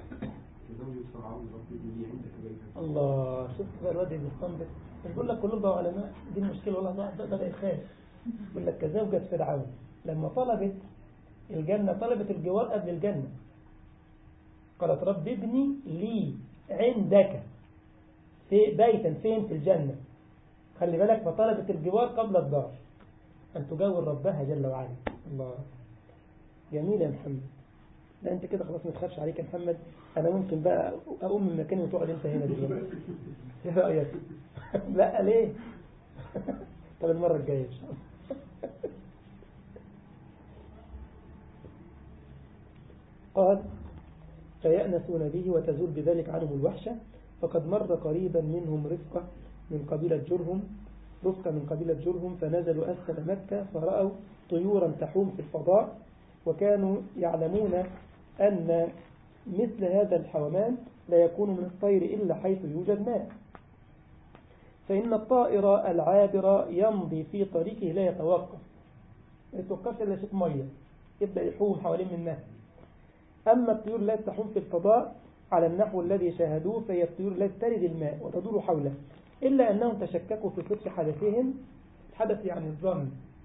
الله شوف بقى الواد اللي بيستنبط مش بقول لك كلهم بقوا علماء دي المشكلة والله ده بدأ يخاف يقول لك كزوجة فرعون لما طلبت الجنة طلبت الجوار قبل الجنة قالت رب ابني لي عندك في بيتا فين في الجنة خلي بالك فطلبت الجوار قبل الدار أن تجاور ربها جل وعلا الله جميل يا محمد لا انت كده خلاص ما تخافش عليك يا محمد انا ممكن بقى اقوم من مكاني وتقعد انت هنا دلوقتي ايه رايك لا ليه طب المره الجايه ان شاء الله قال فيأنسون به وتزول بذلك عنهم الوحشة فقد مر قريبا منهم رفقة من قبيلة جرهم رفقة من قبيلة جرهم فنزلوا أسفل مكة فرأوا طيورا تحوم في الفضاء وكانوا يعلمون أن مثل هذا الحومان لا يكون من الطير إلا حيث يوجد ماء فإن الطائر العابر يمضي في طريقه لا يتوقف ما يتوقفش إلا يشوف مية يبدأ يحوم حوالين منها أما الطيور التي تحوم في الفضاء على النحو الذي شاهدوه فهي الطيور التي ترد الماء وتدور حوله إلا أنهم تشككوا في صدق حدثهم حدث يعني الظن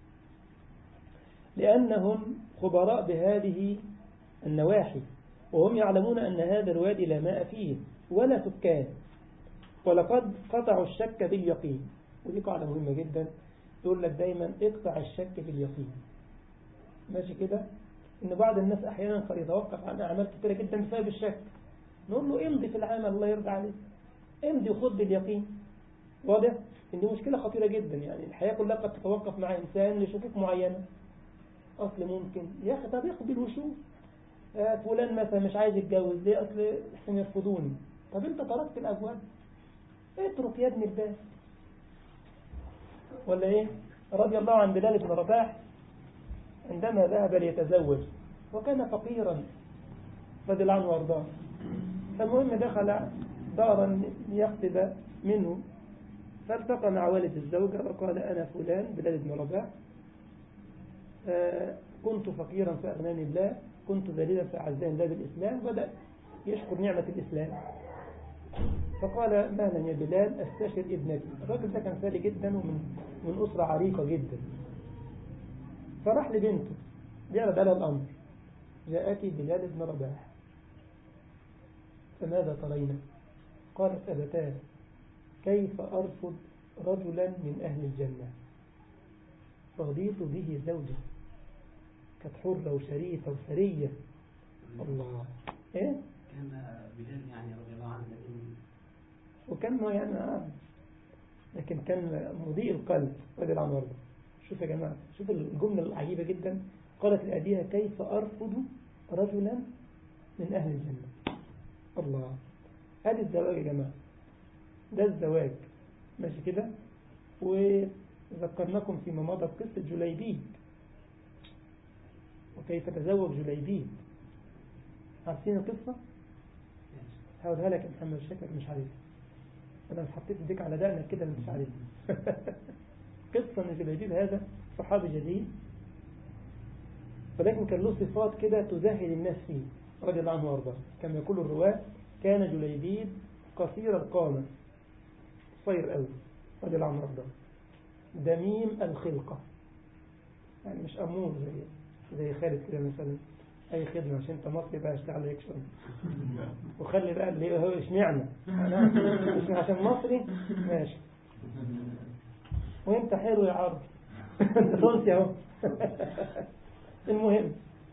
لأنهم خبراء بهذه النواحي وهم يعلمون أن هذا الوادي لا ماء فيه ولا سكان ولقد قطعوا الشك باليقين ودي قاعدة مهمة جدا يقول لك دايما اقطع الشك باليقين ماشي كده ان بعض الناس احيانا قد يتوقف عن اعمال كثيره جدا بسبب الشك نقول له امضي في العمل الله يرضى عليك امضي وخذ باليقين واضح ان دي مشكله خطيره جدا يعني الحياه كلها قد تتوقف مع انسان لشكوك معينه اصل ممكن يا اخي طب يقبل وشوف آه فلان مثلا مش عايز يتجوز ليه اصل احسن يرفضوني طب انت تركت الابواب اترك يا ابن الباب ولا ايه رضي الله عن بلال بن رباح عندما ذهب ليتزوج وكان فقيرا رضي الله عنه وارضاه فالمهم دخل دارا ليخطب منه فالتقى مع والد الزوجة وقال أنا فلان بلال بن رباح كنت فقيرا فأغناني الله كنت ذليلا فأعزاني الله بالإسلام بدأ يشكر نعمة الإسلام فقال مهلا يا بلال استشر ابنتي الراجل ده كان ثري جدا ومن من أسرة عريقة جدا فراح لبنته بيعرض عليها الأمر جاءك بلال بن رباح فماذا ترين قالت أبتاه كيف أرفض رجلا من أهل الجنة رضيت به زوجة كانت حرة وشريفة وثرية الله إيه؟ كان بلال يعني رضي الله عنه لكن وكان يعني آه. لكن كان مضيء القلب رضي الله عنه وارضاه شوف يا جماعة شوف الجملة العجيبة جدا قالت لأبيها كيف أرفض رجلا من أهل الجنة الله هذا الزواج يا جماعة ده الزواج ماشي كده وذكرناكم فيما مضى قصة جليبيب وكيف تزوج جليبيب عارفين القصة؟ هقولها لك يا محمد شكر مش عارف أنا حطيت ايديك على دقنك كده مش عارف قصة إن جليبيب هذا صحابي جليل ولكن كان له صفات كده تزهد الناس فيه رضي الله عنه وارضاه كما يقول الرواة كان جليبيب قصير القامة قصير قوي رضي الله عنه وارضاه دميم الخلقة يعني مش أمور زي زي خالد كده مثلا أي خدمة عشان أنت مصري بقى اشتغل عليك شوية وخلي بقى اللي هو اشمعنى أنا مش عشان مصري ماشي وأنت حلو يا عربي أنت تونسي أهو المهم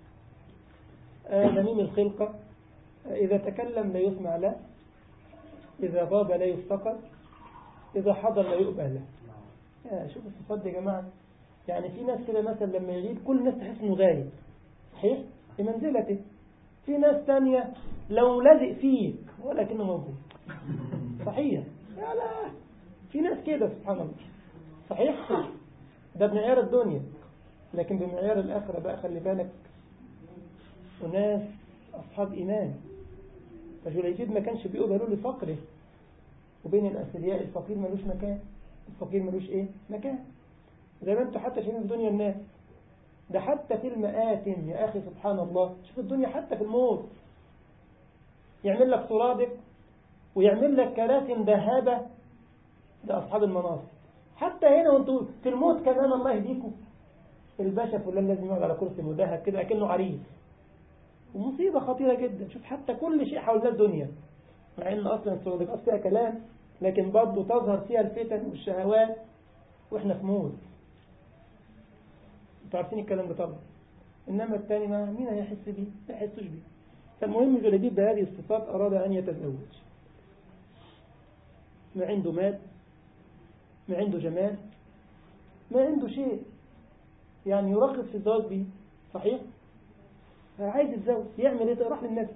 دميم الخلقة إذا تكلم لا يسمع له إذا غاب لا يفتقد إذا حضر لا يؤبه له يا شوف الصفات دي يا جماعة يعني في ناس كده مثلا لما يغيب كل الناس تحس انه غايب صحيح في منزلته في ناس تانية لو لزق فيك ولكنه موجود صحيح يا لا في ناس كده سبحان الله صحيح ده بمعيار الدنيا لكن بمعيار الآخرة بقى خلي بالك وناس أصحاب إيمان فجليبيب ما كانش بيقبلوا لفقره وبين الأثرياء الفقير ملوش مكان الفقير ملوش إيه مكان زي ما انتوا حتى شايفين في الدنيا الناس ده حتى في المآتم يا أخي سبحان الله شوف الدنيا حتى في الموت يعمل لك سرادق ويعمل لك كراسي ذهبة لأصحاب المناصب حتى هنا وانتوا في الموت كمان الله يهديكم الباشا فلان لازم يقعد على كرسي مذهب كده أكنه عريس ومصيبة خطيرة جدا شوف حتى كل شيء حول الدنيا مع ان اصلا السرادقات فيها كلام لكن برضه تظهر فيها الفتن والشهوات واحنا في موت انتوا عارفين الكلام ده طبعا انما الثاني ما مين هيحس بيه ما يحسوش بيه فالمهم جلبيب بهذه الصفات اراد ان يتزوج ما عنده مال ما عنده جمال ما عنده شيء يعني يرخص في الزواج به صحيح عايز يتزوج يعمل ايه راح للنبي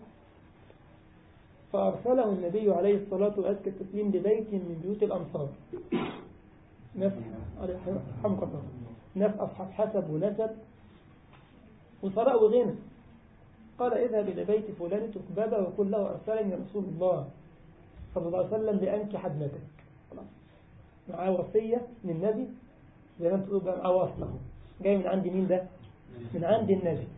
فأرسله النبي عليه الصلاة وأزكى التسليم لبيت من بيوت الأنصار ناس حمق الله ناس أصحاب حسب ونسب وثراء وغنى قال اذهب إلى بيت فلان اترك بابه وقل له أرسلني رسول الله صلى الله عليه وسلم لأنكح ابنتك معاه وصية من النبي زي ما انت تقول بقى معاه وصله جاي من عند مين ده من عند النبي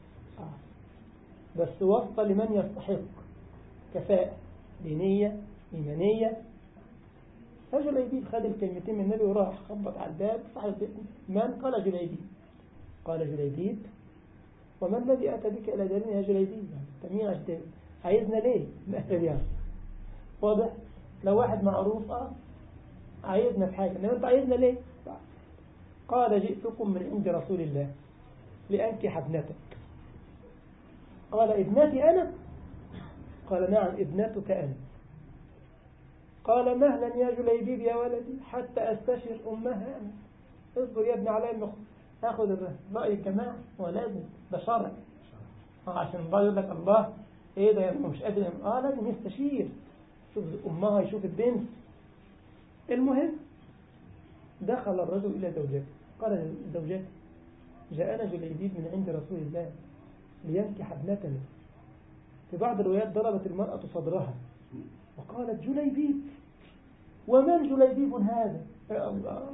بس وصى لمن يستحق كفاءة دينية إيمانية فجليبيب خد الكلمتين من النبي وراح خبط على الباب صاحب من قال جليبيب قال جليبيب وما الذي أتى بك إلى دارنا يا جليبيب أنت مين عشان عايزنا ليه نأتي يعني واضح لو واحد معروف اه عايزنا في حاجة انما انت عايزنا ليه قال جئتكم من عند رسول الله لأنكح ابنتك قال ابنتي أنا قال نعم ابنتك أنت قال مهلا يا جليبيب يا ولدي حتى أستشر أمها أنا اصبر يا ابن علي المخ أخذ رأي الجماعة ولازم ده شرع عشان الله يقول لك الله ايه ده مش قادر اه لازم يستشير شوف امها يشوف البنت المهم دخل الرجل الى زوجته قال زوجته جاءنا جليبيب من عند رسول الله لينكح ابنتنا في بعض الروايات ضربت المرأة صدرها وقالت جليبيب ومن جليبيب هذا يا الله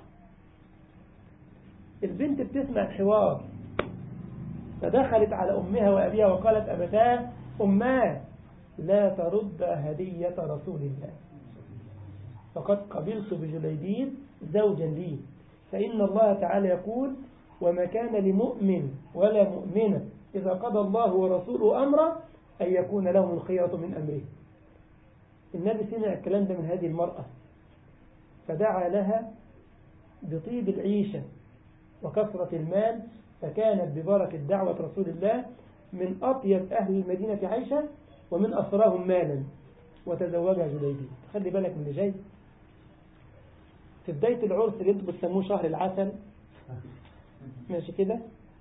البنت بتسمع الحوار فدخلت على أمها وأبيها وقالت أبتاه أماه لا ترد هدية رسول الله فقد قبلت بجليبيب زوجا لي فإن الله تعالى يقول وما كان لمؤمن ولا مؤمنة إذا قضى الله ورسوله أمرا أن يكون لهم الخيرة من أمره النبي سمع الكلام ده من هذه المرأة فدعا لها بطيب العيشة وكثرة المال فكانت ببركة دعوة رسول الله من أطيب أهل المدينة عيشة ومن أسراهم مالا وتزوجها جليبيب خلي بالك من اللي جاي في بداية العرس اللي انتم بتسموه شهر العسل ماشي كده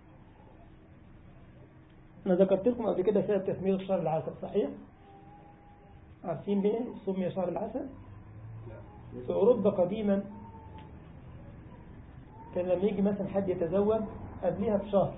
أنا ذكرت لكم قبل كده سبب تسمية شهر العسل صحيح عارفين ليه سمي شهر العسل في أوروبا قديما كان لما يجي مثلا حد يتزوج قبلها بشهر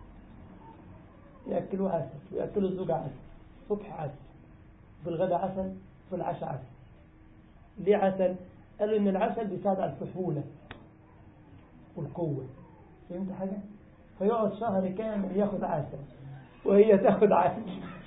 يأكلوا عسل ويأكلوا الزوج عسل صبح عسل في الغداء عسل في العشاء عسل ليه عسل قالوا ان العسل بيساعد على الفحولة والقوة فهمت حاجة فيقعد شهر كامل ياخد عسل وهي تاخد عسل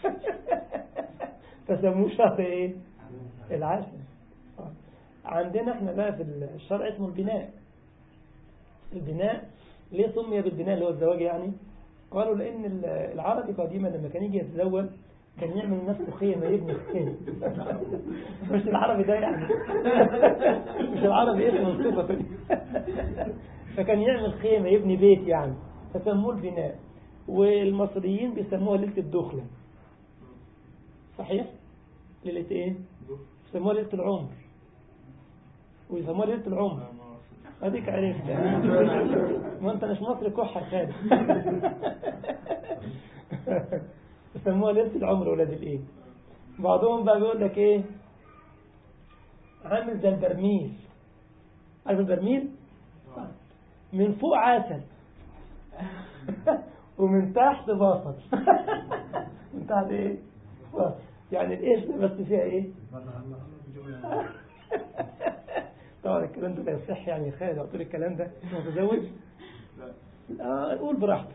فسموه شهر ايه العسل عندنا احنا بقى في الشرع اسمه البناء البناء ليه سمي بالبناء اللي هو الزواج يعني قالوا لان العربي قديما لما كان يجي يتزوج كان يعمل نفسه خيمة يبني خيمة مش العربي ده يعني مش العربي اسمه صفة فكان يعمل خيمة يبني بيت يعني فسموه البناء والمصريين بيسموها ليلة الدخلة صحيح ليلة ايه بيسموها ليلة العمر ويسموها ليلة العمر اديك عرفت ما انت مش مصري كحة خالد يسموها ليلة العمر ولاد الايه بعضهم بقى بيقول لك ايه عامل زي البرميل عارف البرميل من فوق عسل ومن تحت بصل من تحت ايه بصل. يعني الايش بس فيها ايه طبعا الكلام ده لا يصح يعني خالد قلت الكلام ده متزوج لا قول براحتك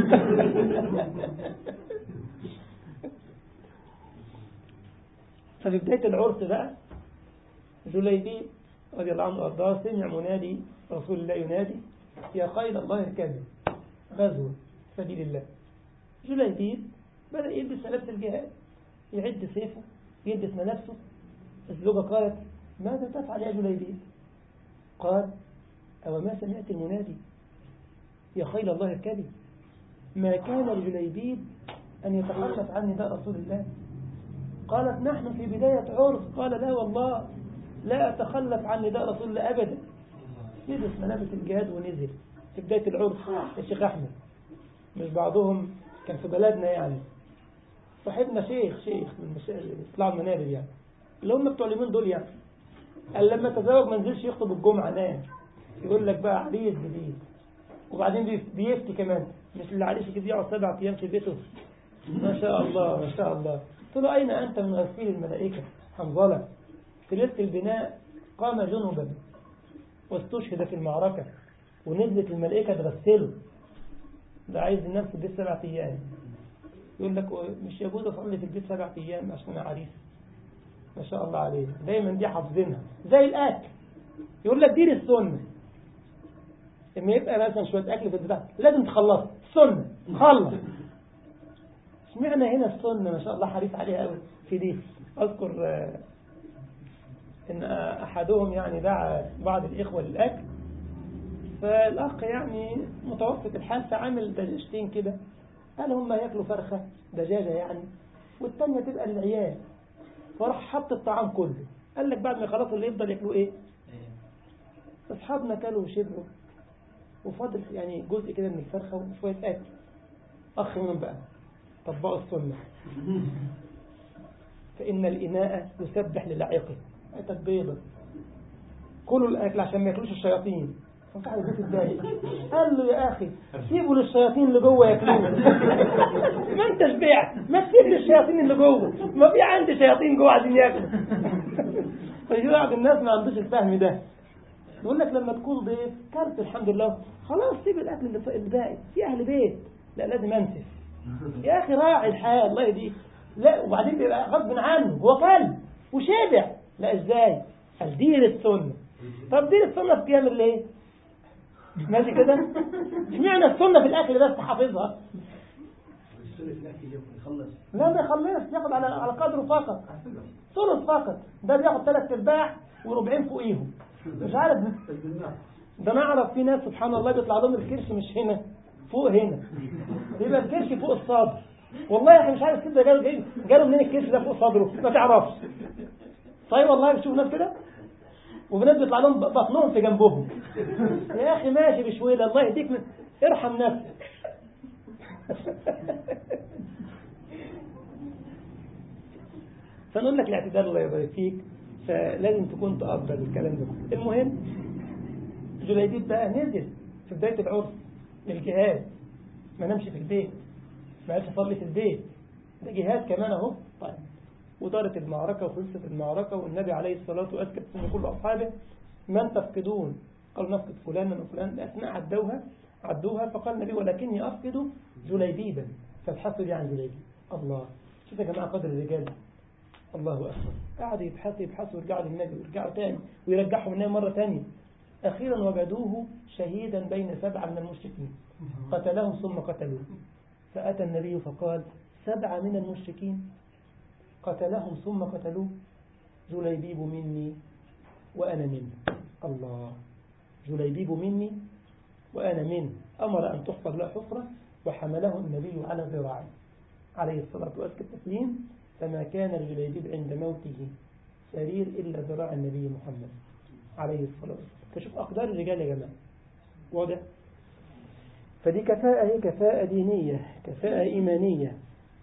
ففي بداية العرس بقى جليبي رضي الله عنه وارضاه سمع منادي رسول الله ينادي يا خير الله اركبي غزوة سبيل الله جليبيب بدأ يلبس ملابس الجهاد يعد سيفه يلبس ملابسه الزوجة قالت ماذا تفعل يا جليبيب قال أو ما سمعت المنادي يا خير الله اركبي ما كان لجليبيب أن يتخلف عن نداء رسول الله قالت نحن في بداية عرس قال لا والله لا أتخلف عن نداء رسول الله أبدا لبس ملابس الجهاد ونزل في بداية العرس الشيخ أحمد مش بعضهم كان في بلدنا يعني صاحبنا شيخ شيخ من مشايخ يطلعوا المنابر يعني اللي هم بتوع اليومين دول يعني قال لما تزوج ما نزلش يخطب الجمعة نام يقول لك بقى عريس جديد وبعدين بيفتي كمان مش اللي عريس جديد يقعد سبع أيام في بيته ما شاء الله ما شاء الله قلت له أين أنت من غسيل الملائكة حنظلة في ليلة البناء قام جنبا واستشهد في المعركة ونزلت الملائكة تغسله ده عايز ينام في البيت سبع أيام يقول لك مش يجوز أصلي في البيت سبع أيام عشان أنا عريس ما شاء الله عليه دايما دي حافظينها زي الأكل يقول لك دي السنة لما يبقى مثلا شوية أكل في البتاع لازم تخلص السنة خلص اشمعنى هنا السنة ما شاء الله حريص عليها قوي في دي أذكر إن أحدهم يعني دعا بعض الإخوة للأكل فالأخ يعني متوسط الحال فعامل دجاجتين كده قال هم ياكلوا فرخة دجاجة يعني والتانية تبقى للعيال فراح حط الطعام كله قال لك بعد ما خلاص اللي يفضل ياكلوا ايه اصحابنا كلوا وشبعوا وفاضل يعني جزء كده من الفرخة وشوية اكل اخ منهم بقى طبقوا السنة فإن الإناء يسبح للعيقه حتة بيضة كلوا الأكل عشان ما ياكلوش الشياطين فقع البيت اتضايق قال له يا أخي سيبوا للشياطين اللي جوه ياكلوه ما انت شبعت ما تسيب للشياطين اللي جوه ما في عندي شياطين جوه عايزين ياكلوا فيجي بعض الناس ما عندوش الفهم ده يقول لك لما تكون ضيف كلت الحمد لله خلاص سيب الأكل اللي باقي في أهل بيت لا لازم أنسف يا أخي راعي الحياة الله يهديك لا وبعدين بيبقى غصب عنه هو كل وشبع لا ازاي قال دير السنة طب دير السنة في قيام الليل ماشي كده اشمعنى السنة في الأكل بس حافظها السنة في الأكل يخلص لا ما يخلص ياخد على على قدره فقط ثلث فقط ده بياخد ثلاث ارباع وربعين فوقيهم مش عارف ده انا اعرف في ناس سبحان الله بيطلع لهم الكرش مش هنا فوق هنا يبقى الكرش فوق الصدر والله يا اخي مش عارف كده جاله جاي جاله منين الكرش ده فوق صدره ما تعرفش طيب والله بتشوف ناس كده وبنات بيطلع لهم بطنهم في جنبهم يا اخي ماشي بشويله الله يهديك من ارحم نفسك فنقول لك الاعتدال الله يبارك فيك فلازم تكون تقدر الكلام ده المهم جليبيب بقى نزل في بداية العرس للجهاد ما نمشي في البيت ما قالش اصلي في البيت ده جهاد كمان اهو طيب ودارت المعركة وخلصت المعركة والنبي عليه الصلاة والسلام من كل أصحابه من تفقدون قالوا نفقد فلانا وفلان أثناء عدوها عدوها فقال النبي ولكني أفقد جليبيبا فابحثوا لي عن جليبيب الله شوف يا جماعة قدر الرجال الله أكبر قعدوا يبحثوا يبحثوا ويرجعوا للنبي ويرجعوا تاني ويرجعوا النبي مرة تانية أخيرا وجدوه شهيدا بين سبعة من المشركين قتلهم ثم قتلوه فأتى النبي فقال سبعة من المشركين قتلهم ثم قتلوه جليبيب مني وأنا منه الله جليبيب مني وأنا منه أمر أن تحفر له حفرة وحمله النبي على ذراعه عليه الصلاة والسلام فما كان الجليبيب عند موته سرير إلا ذراع النبي محمد عليه الصلاة والسلام فشوف أقدار الرجال يا جماعة واضح فدي كفاءة هي كفاءة دينية كفاءة إيمانية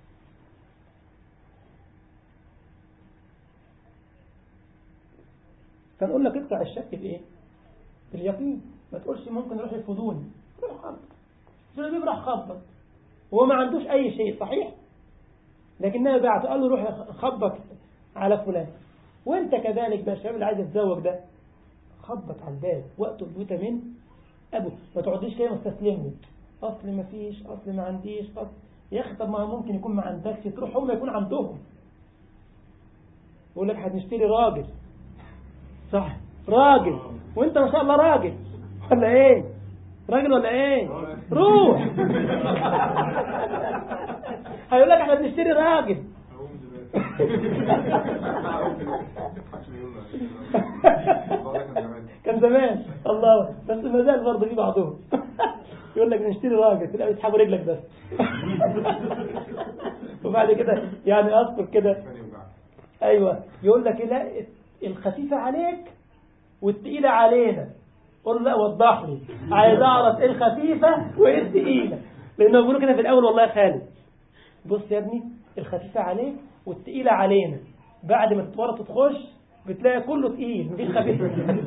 فنقول لك اقطع الشك بإيه باليقين ما تقولش ممكن يروح يفضوني روح خبط جلبيب راح خبط وهو ما عندوش أي شيء صحيح لكنها بعت قال له روح خبط على فلان وانت كذلك بقى الشباب اللي عايز يتزوج ده خبط على الباب وقت البيوت من ابو ما تقعديش كده مستسلمه اصل ما فيش اصل ما عنديش اصل يا اخي طب ما ممكن يكون ما عندكش تروح هم يكون عندهم يقول لك هنشتري راجل صح راجل وانت ما شاء الله راجل ولا ايه راجل ولا ايه روح هيقول لك احنا بنشتري راجل كان زمان الله بس ما زال برضه في بعضهم يقول لك نشتري راجل تلاقي يسحبوا رجلك بس وبعد كده يعني اذكر كده ايوه يقول لك لا الخفيفه عليك والتقيله علينا قول له لا وضح لي عايز اعرف ايه الخفيفه وايه التقيله لانه بيقولوا كده في الاول والله يا خالد بص يا ابني الخفيفه عليك والتقيله علينا بعد ما تتورط وتخش بتلاقي كله تقيل مفيش خفيف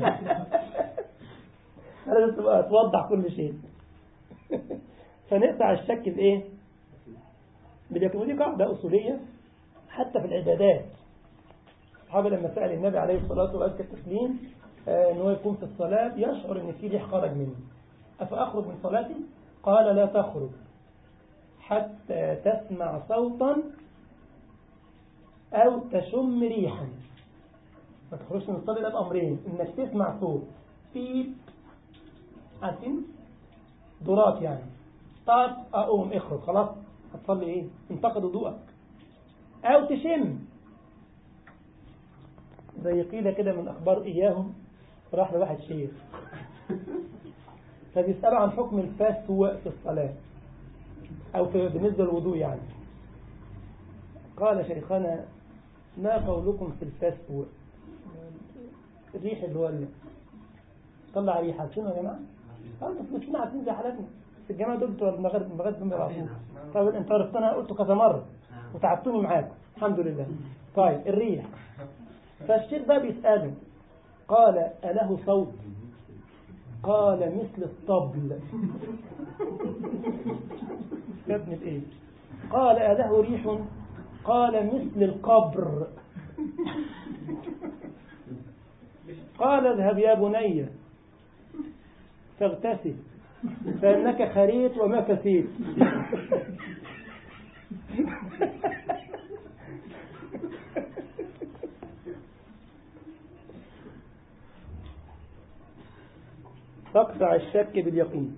لازم تبقى توضح كل شيء فنقطع الشك بايه باليقين ودي قاعده اصوليه حتى في العبادات الصحابه لما سال النبي عليه الصلاه والسلام التسليم آه ان هو يكون في الصلاه يشعر ان في ريح خرج منه افاخرج من صلاتي قال لا تخرج حتى تسمع صوتا او تشم ريحا ما تخرجش من الصلاة ده بأمرين إنك تسمع صوت في عارفين درات يعني طب أقوم اخرج خلاص هتصلي إيه انتقد وضوءك أو تشم زي قيل كده من أخبار إياهم راح لواحد شيخ فبيسأله عن حكم الفسو في الصلاة أو في بالنسبة للوضوء يعني قال شيخنا ما قولكم في الفسو الريح اللي هو اللي طلع ريحة عارفينه يا جماعة؟ انتوا في مسلمين عارفين زي حالاتنا في الجماعة دول بتوع المغرب المغرب دول بيعرفوه طيب انت عرفتنا قلته كذا مرة وتعبتوني معاكم الحمد لله طيب الريح فالشيخ بقى بيسأله قال أله صوت قال مثل الطبل يا ابن الايه قال أله ريح قال مثل القبر قال اذهب يا بني فاغتسل فإنك خريت وما كسيت تقطع الشك باليقين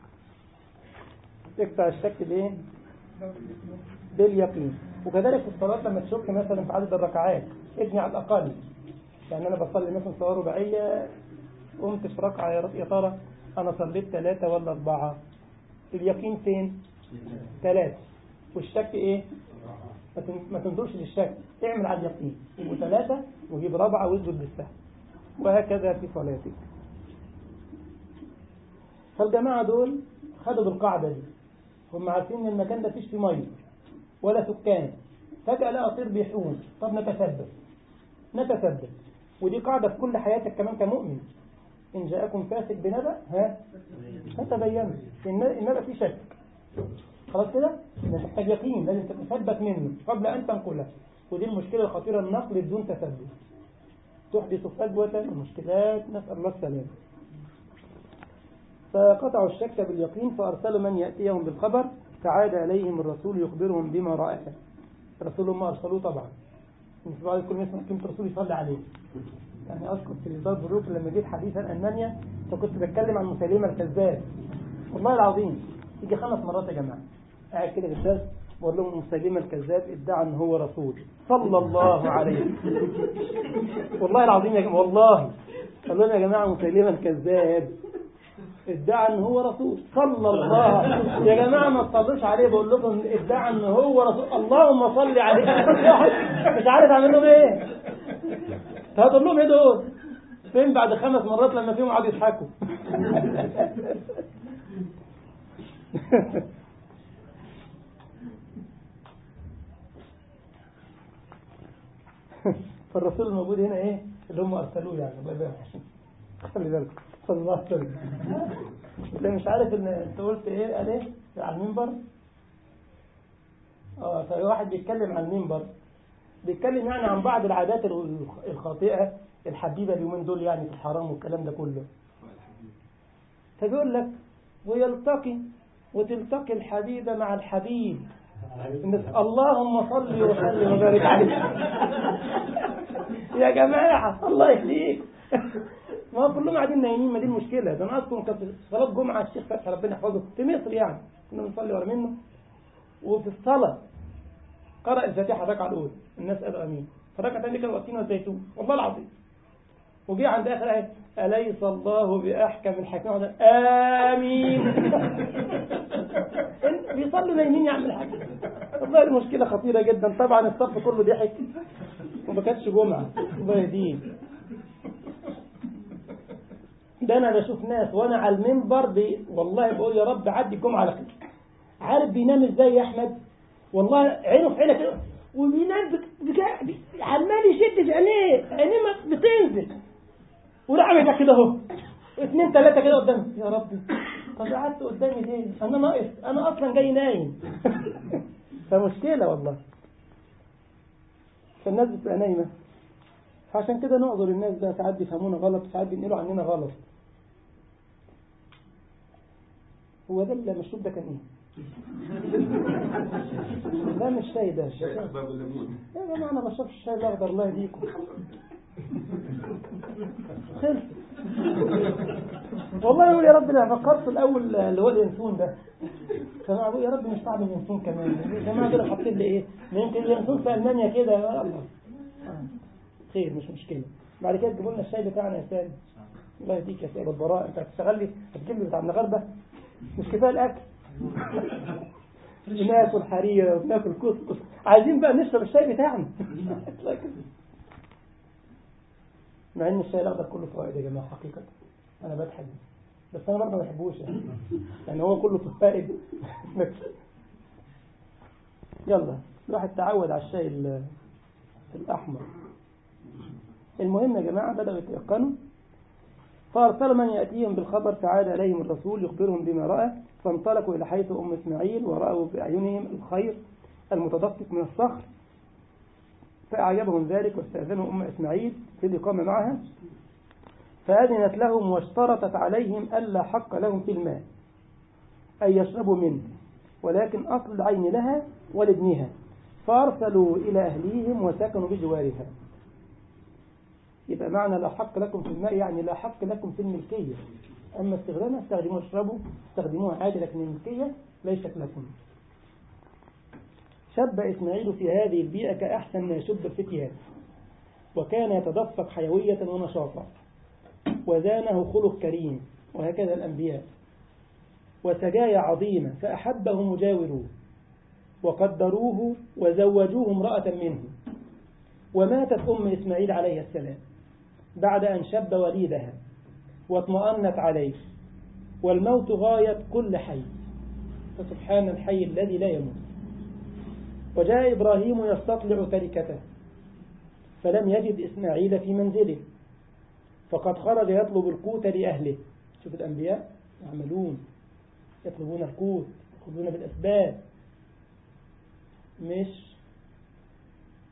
تقطع الشك بايه باليقين وكذلك في الصلاة لما تشك مثلا في عدد الركعات ابني على الأقل يعني أنا بصلي مثلا صلاة رباعية قمت في ركعة يا ترى أنا صليت ثلاثة ولا أربعة اليقين فين ثلاثة والشك إيه ما تنظرش للشك اعمل على اليقين وثلاثة وجيب رابعة واسجد بالسهل وهكذا في صلاتك فالجماعة دول خدوا بالقاعدة دي هم عارفين ان المكان ده فيش فيه ميه ولا سكان فجأة لقى طير بيحوم طب نتثبت نتثبت ودي قاعدة في كل حياتك كمان كمؤمن إن جاءكم فاسق بنبأ ها فتبينوا إن النبأ فيه شك خلاص كده محتاج يقين لازم تتثبت منه قبل أن تنقله ودي المشكلة الخطيرة النقل بدون تثبت تحدث فجوة ومشكلات نسأل الله السلامة فقطعوا الشك باليقين فأرسلوا من يأتيهم بالخبر فعاد إليهم الرسول يخبرهم بما رأى الرسول ما أرسلوه طبعا مش بعد كل ما يسمع كلمة رسول يصلي عليه يعني أذكر في الإصدار بالروك لما جيت حديثا ألمانيا فكنت بتكلم عن مسيلمة الكذاب والله العظيم يجي خمس مرات يا جماعة قاعد كده في الدرس بقول لهم مسيلمة الكذاب ادعى ان هو رسول صلى الله عليه والله العظيم يا جماعة والله قال لهم يا جماعة مسيلمة الكذاب ادعى ان هو رسول صلى الله يا جماعة ما تصلوش عليه بقول لكم ادعى ان هو رسول اللهم صل عليه مش عارف اعمل لهم ايه فهتقول لهم ايه دول فين بعد خمس مرات لما فيهم قعدوا يضحكوا فالرسول الموجود هنا ايه اللي هم ارسلوه يعني الله يبارك خلي بالك صلى الله عليه وسلم اللي مش عارف ان انت قلت ايه قال ايه على المنبر اه ففي واحد بيتكلم عن المنبر بيتكلم يعني عن بعض العادات الخاطئه الحبيبه اليومين دول يعني في الحرام والكلام ده كله فبيقول لك ويلتقي وتلتقي الحبيبه مع الحبيب الناس اللهم صل وسلم وبارك عليه يا جماعة الله يهديك ما هو كلهم قاعدين نايمين ما دي المشكلة ده أنا أذكر كان في صلاة جمعة الشيخ فتحي ربنا يحفظه في مصر يعني كنا بنصلي ورا منه وفي الصلاة قرأ الفاتحة الركعة الأولى الناس قالوا أمين فالركعة الثانية كانوا واقفين والزيتون والله العظيم وجي عند آخر آية أليس الله بأحكم الحاكمين آمين بيصلوا نايمين يا عم الحاج والله المشكلة خطيرة جدا طبعا الصف كله ضحك وما كانتش جمعة الله يهديه ده انا بشوف ناس وانا على المنبر بي والله بقول يا رب عدي الجمعة على خير عارف بينام ازاي يا احمد والله عينه في عينه كده وبينام بك... بك... عمال يشد في عينيه عينيه بتنزل وراح عامل كده اهو اثنين ثلاثة كده قدامي يا ربي طب قعدت قدامي ليه؟ أنا ناقص أنا أصلا جاي نايم فمشكلة والله فالناس بتبقى نايمة فعشان كده نعذر الناس ده ساعات بيفهمونا غلط ساعات بينقلوا عننا غلط هو ده المشروب ده كان ايه؟ لا مش شاي ده يا جماعة أنا بشربش الشاي الأخضر الله يهديكم خلص والله يقول يا رب انا فكرت الاول اللي هو اليانسون ده فانا اقول يا رب مش طعم اليانسون كمان يا جماعه كده حاطين لي ايه ما يمكن اليانسون في المانيا كده يا الله خير مش مشكله بعد كده تجيبوا لنا الشاي بتاعنا يا سالم الله يهديك يا سيد البراء انت هتشتغل لي هتجيب لي بتاع المغاربه مش كفايه الاكل بناكل حريره وبناكل كسكس عايزين بقى نشرب الشاي بتاعنا مع ان الشاي الاخضر كله فوائد يا جماعه حقيقه انا بضحك بس انا برضه ما بحبوش يعني يعني هو كله فوائد يلا الواحد تعود على الشاي الاحمر المهم يا جماعه بداوا يتيقنوا فارسل من ياتيهم بالخبر فعاد اليهم الرسول يخبرهم بما راى فانطلقوا الى حيث ام اسماعيل وراوا باعينهم الخير المتدفق من الصخر فأعجبهم ذلك واستأذنوا أم إسماعيل في الإقامة معها فأذنت لهم واشترطت عليهم ألا حق لهم في الماء أن يشربوا منه ولكن أصل العين لها ولابنها فأرسلوا إلى أهليهم وسكنوا بجوارها يبقى معنى لا حق لكم في الماء يعني لا حق لكم في الملكية أما استخدامها استخدموها اشربوا استخدموها عادي لكن الملكية ليست لكم شب إسماعيل في هذه البيئة كأحسن ما يشب الفتيات وكان يتدفق حيوية ونشاطا وزانه خلق كريم وهكذا الأنبياء وسجايا عظيمة فأحبه مجاوروه وقدروه وزوجوه امرأة منه وماتت أم إسماعيل عليه السلام بعد أن شب وليدها واطمأنت عليه والموت غاية كل حي فسبحان الحي الذي لا يموت وجاء إبراهيم يستطلع تركته فلم يجد إسماعيل في منزله فقد خرج يطلب القوت لأهله شوف الأنبياء يعملون يطلبون القوت يأخذون بالأسباب مش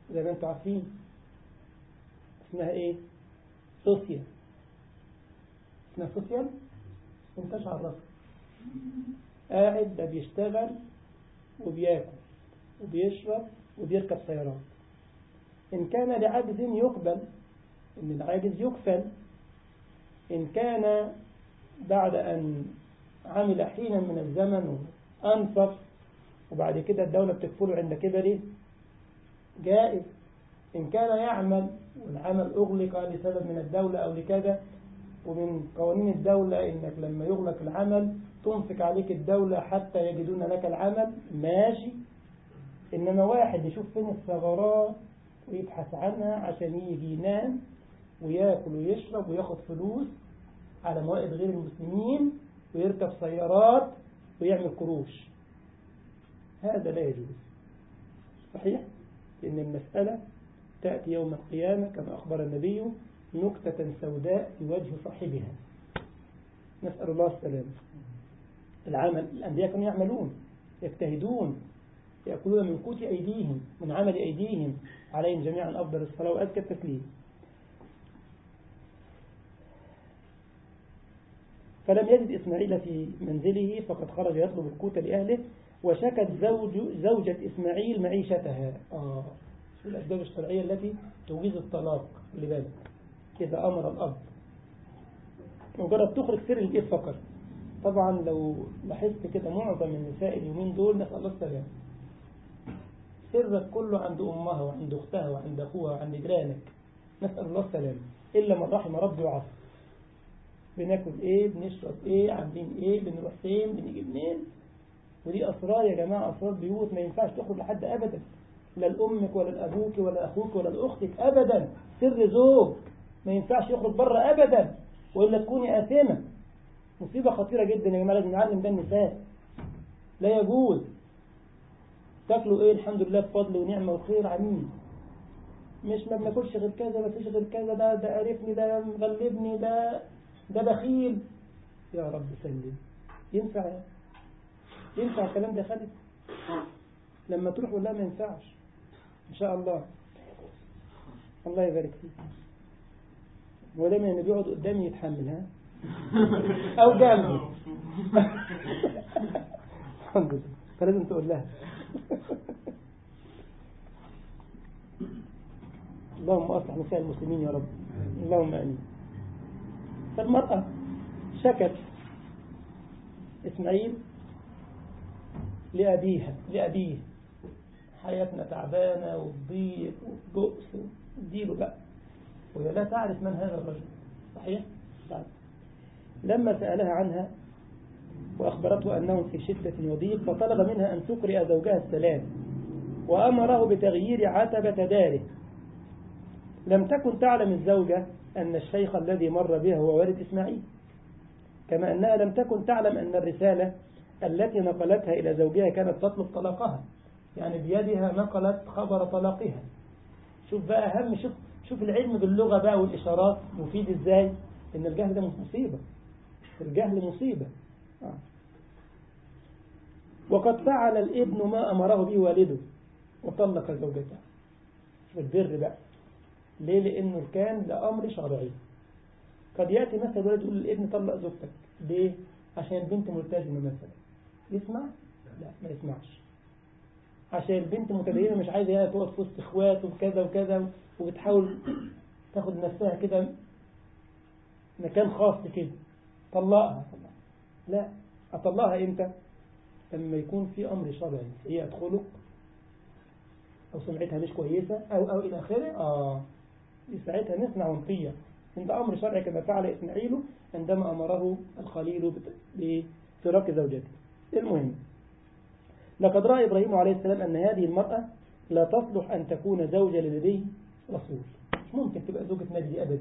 زي ما انتم عارفين اسمها ايه سوسيال اسمها سوسيال انتش عرفها قاعد ده بيشتغل وبياكل وبيشرب وبيركب سيارات إن كان لعجز يقبل إن العاجز يكفل إن كان بعد أن عمل حينا من الزمن وأنفق وبعد كده الدولة بتكفله عند كبره جائز إن كان يعمل والعمل أغلق لسبب من الدولة أو لكذا ومن قوانين الدولة إنك لما يغلق العمل تنفق عليك الدولة حتى يجدون لك العمل ماشي إنما واحد يشوف فين الثغرات ويبحث عنها عشان يجي ينام وياكل ويشرب وياخد فلوس على موائد غير المسلمين ويركب سيارات ويعمل قروش هذا لا يجوز صحيح لأن المسألة تأتي يوم القيامة كما أخبر النبي نكتة سوداء في وجه صاحبها نسأل الله السلامة العمل الأنبياء كانوا يعملون يجتهدون يأكلون من قوت أيديهم من عمل أيديهم عليهم جميعا أفضل الصلاة وأزكى التسليم فلم يجد إسماعيل في منزله فقد خرج يطلب القوت لأهله وشكت زوج زوجة إسماعيل معيشتها آه شو الأسباب الشرعية التي توجز الطلاق اللي بالك كذا أمر الأب مجرد تخرج سر البيت فقط طبعا لو لاحظت كده معظم النساء اليومين دول نسأل الله السلامة سرك كله عند أمها وعند أختها وعند أخوها وعند جيرانك نسأل الله السلامة إلا من رحم ربي وعصر بناكل إيه بنشرب إيه عاملين إيه بنروح فين بنيجي منين ودي أسرار يا جماعة أسرار بيوت ما ينفعش تخرج لحد أبدا لا لأمك ولا لأبوك ولا أخوك ولا لأختك أبدا سر زوج ما ينفعش يخرج بره أبدا وإلا تكوني آثمة مصيبة خطيرة جدا يا جماعة لازم نعلم ده النساء لا يجوز تاكلوا ايه الحمد لله بفضل ونعمة وخير عمين مش ما بناكلش غير كذا ما فيش غير كذا ده ده قرفني ده مغلبني ده ده بخيل يا رب سلم ينفع ينفع الكلام ده خالد لما تروح ولا ما ينفعش ان شاء الله الله يبارك فيك هو دايما اللي بيقعد قدامي يتحمل ها او جنبي الحمد لله فلازم تقول لها اللهم أصلح نساء المسلمين يا رب اللهم أمين فالمرأة شكت إسماعيل لأبيها لأبيه حياتنا تعبانة والضيق والبؤس اديله بقى وهي لا تعرف من هذا الرجل صحيح؟ تعرف. لما سألها عنها وأخبرته أنهم في شدة وضيق فطلب منها أن تقرئ زوجها السلام وأمره بتغيير عتبة داره لم تكن تعلم الزوجة أن الشيخ الذي مر بها هو والد إسماعيل كما أنها لم تكن تعلم أن الرسالة التي نقلتها إلى زوجها كانت تطلب طلاقها يعني بيدها نقلت خبر طلاقها شوف بقى أهم شوف شوف العلم باللغة بقى والإشارات مفيد إزاي إن الجهل ده مصيبة الجهل مصيبة آه. وقد فعل الابن ما أمره به والده وطلق زوجته شوف البر بقى ليه لأنه كان لأمر شرعي قد يأتي مثلا الولد يقول للابن طلق زوجتك ليه عشان البنت ملتزمة مثلا يسمع لا ما يسمعش عشان البنت متدينة مش عايزة يعني تقعد في وسط اخوات وكذا وكذا وبتحاول تاخد نفسها كده مكان خاص كده طلقها طلقها لا أطلقها إمتى لما يكون في أمر شرعي هي خلق أو سمعتها مش كويسة أو أو إلى آخره آه ساعتها نسمع ونطيع عند أمر شرعي كما فعل إسماعيل عندما أمره الخليل بفراق زوجته المهم لقد رأى إبراهيم عليه السلام أن هذه المرأة لا تصلح أن تكون زوجة لنبي رسول مش ممكن تبقى زوجة نبي أبدا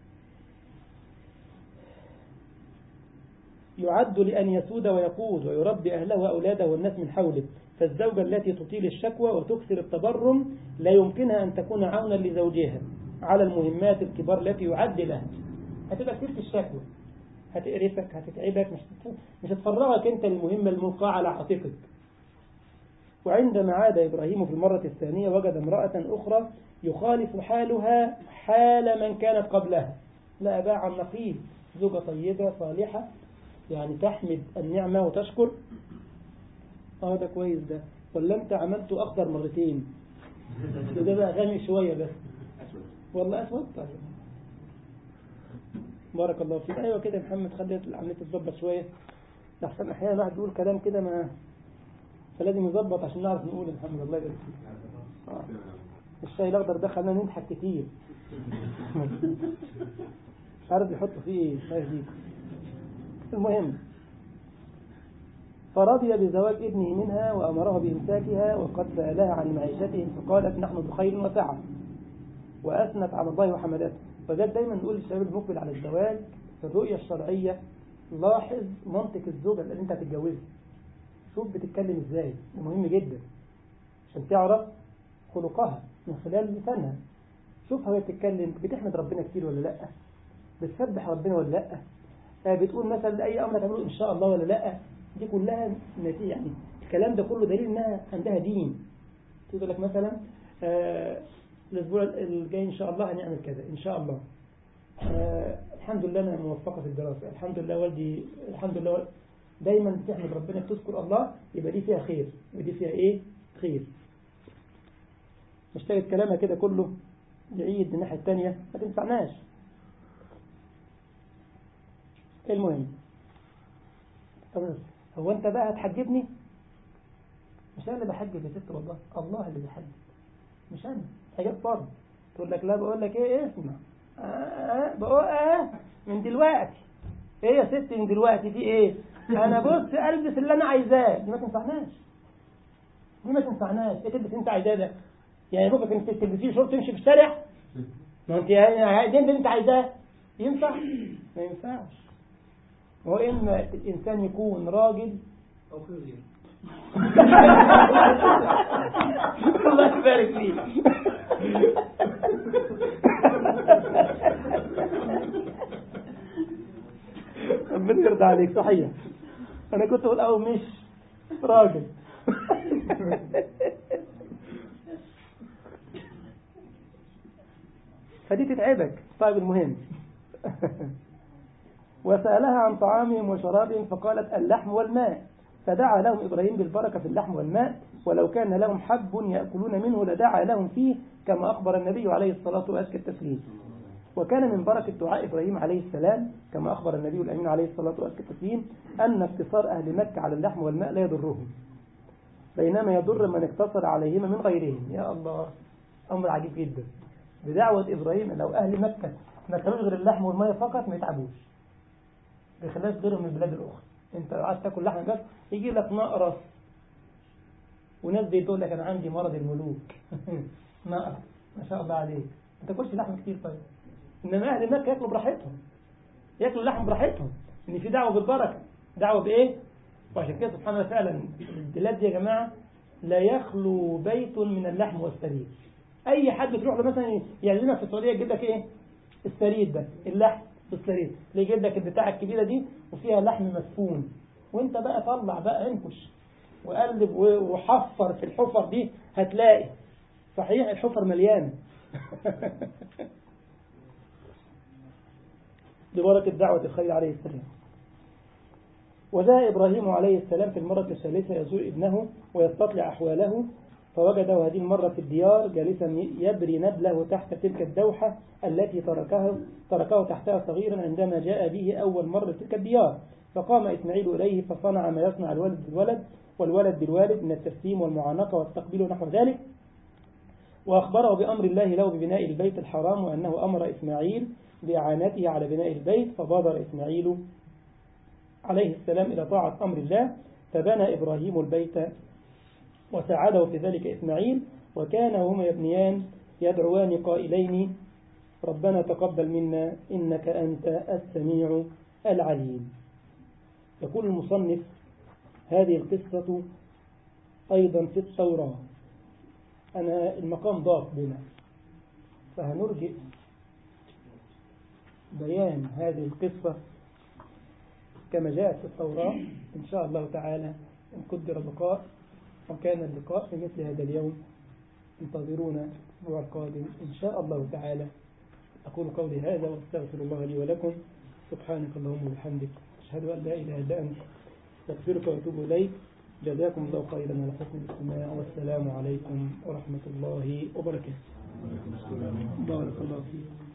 يعد لأن يسود ويقود ويربي أهله وأولاده والناس من حوله فالزوجة التي تطيل الشكوى وتكثر التبرم لا يمكنها أن تكون عونا لزوجها على المهمات الكبار التي يعد لها هتبقى كثير في الشكوى هتقرفك هتتعبك مش مش هتفرغك انت للمهمة الملقاة على عاتقك وعندما عاد إبراهيم في المرة الثانية وجد امرأة أخرى يخالف حالها حال من كانت قبلها لا باع عن نقيض زوجة طيبة صالحة يعني تحمد النعمة وتشكر اه ده كويس ده ولا انت عملته اخضر مرتين ده, ده بقى غامق شوية بس والله اسود طيب بارك الله فيك ايوه كده يا محمد خلي العمليه تتظبط شويه لحسن احيانا الواحد بيقول كلام كده ما فلازم يظبط عشان نعرف نقول يا محمد الله يبارك فيك آه. الشاي الاخضر ده خلانا نضحك كتير مش عارف يحطوا فيه ايه الله يهديك المهم فرضي بزواج ابنه منها وأمره بإمساكها وقد سألها عن معيشتهم فقالت نحن بخير وسعة وأثنت على الله وحمدته فده دايما نقول للشباب المقبل على الزواج في الرؤية الشرعية لاحظ منطق الزوجة اللي انت هتتجوزها شوف بتتكلم ازاي ده مهم جدا عشان تعرف خلقها من خلال لسانها شوفها وهي بتتكلم بتحمد ربنا كتير ولا لا بتسبح ربنا ولا لا آه بتقول مثلا اي امر تعمله ان شاء الله ولا لا دي كلها نتيجه يعني الكلام ده كله دليل انها عندها دين تقول لك مثلا آه الاسبوع الجاي ان شاء الله هنعمل كذا ان شاء الله آه الحمد لله انا موفقه في الدراسه الحمد لله والدي الحمد لله والدي دايما بتحمد ربنا بتذكر الله يبقى دي فيها خير يبقى دي فيها ايه خير مش تجد كلامها كده كله بعيد الناحيه الثانيه ما تنفعناش المهم هو انت بقى هتحجبني مش انا اللي بحجب يا ست والله الله اللي بيحجب مش انا حجاب فرض تقول لك لا بقول لك ايه اسمع آه آه بقول اه من دلوقتي ايه يا ست من دلوقتي في ايه انا بص البس اللي انا عايزاه دي ما تنفعناش دي ما تنفعناش ايه تلبس انت عايزاه ده يعني ممكن انت تلبسيه شورت تمشي في الشارع ما انت دي اللي انت عايزاه ينفع ما ينفعش هو إما الإنسان يكون راجل أو خنزير الله يبارك فيك ربنا يرضى عليك صحيح أنا كنت أقول أو مش راجل فدي تتعبك طيب المهم وسألها عن طعامهم وشرابهم فقالت اللحم والماء فدعا لهم إبراهيم بالبركة في اللحم والماء ولو كان لهم حب يأكلون منه لدعا لهم فيه كما أخبر النبي عليه الصلاة وأزكى التسليم وكان من بركة دعاء إبراهيم عليه السلام كما أخبر النبي الأمين عليه الصلاة وأزكى التسليم أن اقتصار أهل مكة على اللحم والماء لا يضرهم بينما يضر من اقتصر عليهما من غيرهم يا الله أمر عجيب جدا بدعوة إبراهيم لو أهل مكة ما كانوش غير اللحم والماء فقط ما يتعبوش بخلاف غيرهم من البلاد الأخرى أنت لو عايز تاكل لحم بس يجي لك نقرس وناس دي تقول لك أنا عندي مرض الملوك نقرس ما شاء الله عليك ما تاكلش لحم كتير طيب إنما أهل مكة ياكلوا براحتهم ياكلوا اللحم براحتهم إن في دعوة بالبركة دعوة بإيه؟ وعشان كده سبحان الله فعلا البلاد دي يا جماعة لا يخلو بيت من اللحم والسرير أي حد تروح له مثلا يعزمك في السعودية يجيب لك إيه؟ السرير ده اللحم بالسرير اللي يجيب لك البتاعة الكبيرة دي وفيها لحم مسفون وانت بقى طلع بقى انكش وقلب وحفر في الحفر دي هتلاقي صحيح الحفر مليانة ببركة دعوة الخليل عليه السلام وجاء إبراهيم عليه السلام في المرة الثالثة يزور ابنه ويستطلع أحواله فوجده هذه المرة في الديار جالسا يبري نبله تحت تلك الدوحة التي تركه, تركه تحتها صغيرا عندما جاء به أول مرة تلك الديار فقام إسماعيل إليه فصنع ما يصنع الولد بالولد والولد بالوالد من التسليم والمعانقة والتقبيل ونحو ذلك وأخبره بأمر الله له ببناء البيت الحرام وأنه أمر إسماعيل بإعانته على بناء البيت فبادر إسماعيل عليه السلام إلى طاعة أمر الله فبنى إبراهيم البيت وساعده في ذلك إسماعيل وكان هما يبنيان يدعوان قائلين ربنا تقبل منا إنك أنت السميع العليم يقول المصنف هذه القصة أيضا في التوراة أنا المقام ضاق بنا فهنرجئ بيان هذه القصة كما جاءت في التوراة إن شاء الله تعالى إن قدر بقاء وكان اللقاء في مثل هذا اليوم انتظرونا الأسبوع القادم إن شاء الله تعالى أقول قولي هذا واستغفر الله لي ولكم سبحانك اللهم وبحمدك أشهد أن لا إله إلا أنت أستغفرك وأتوب إليك جزاكم الله خيرا على حسن الاستماع والسلام عليكم ورحمة الله وبركاته بارك الله فيك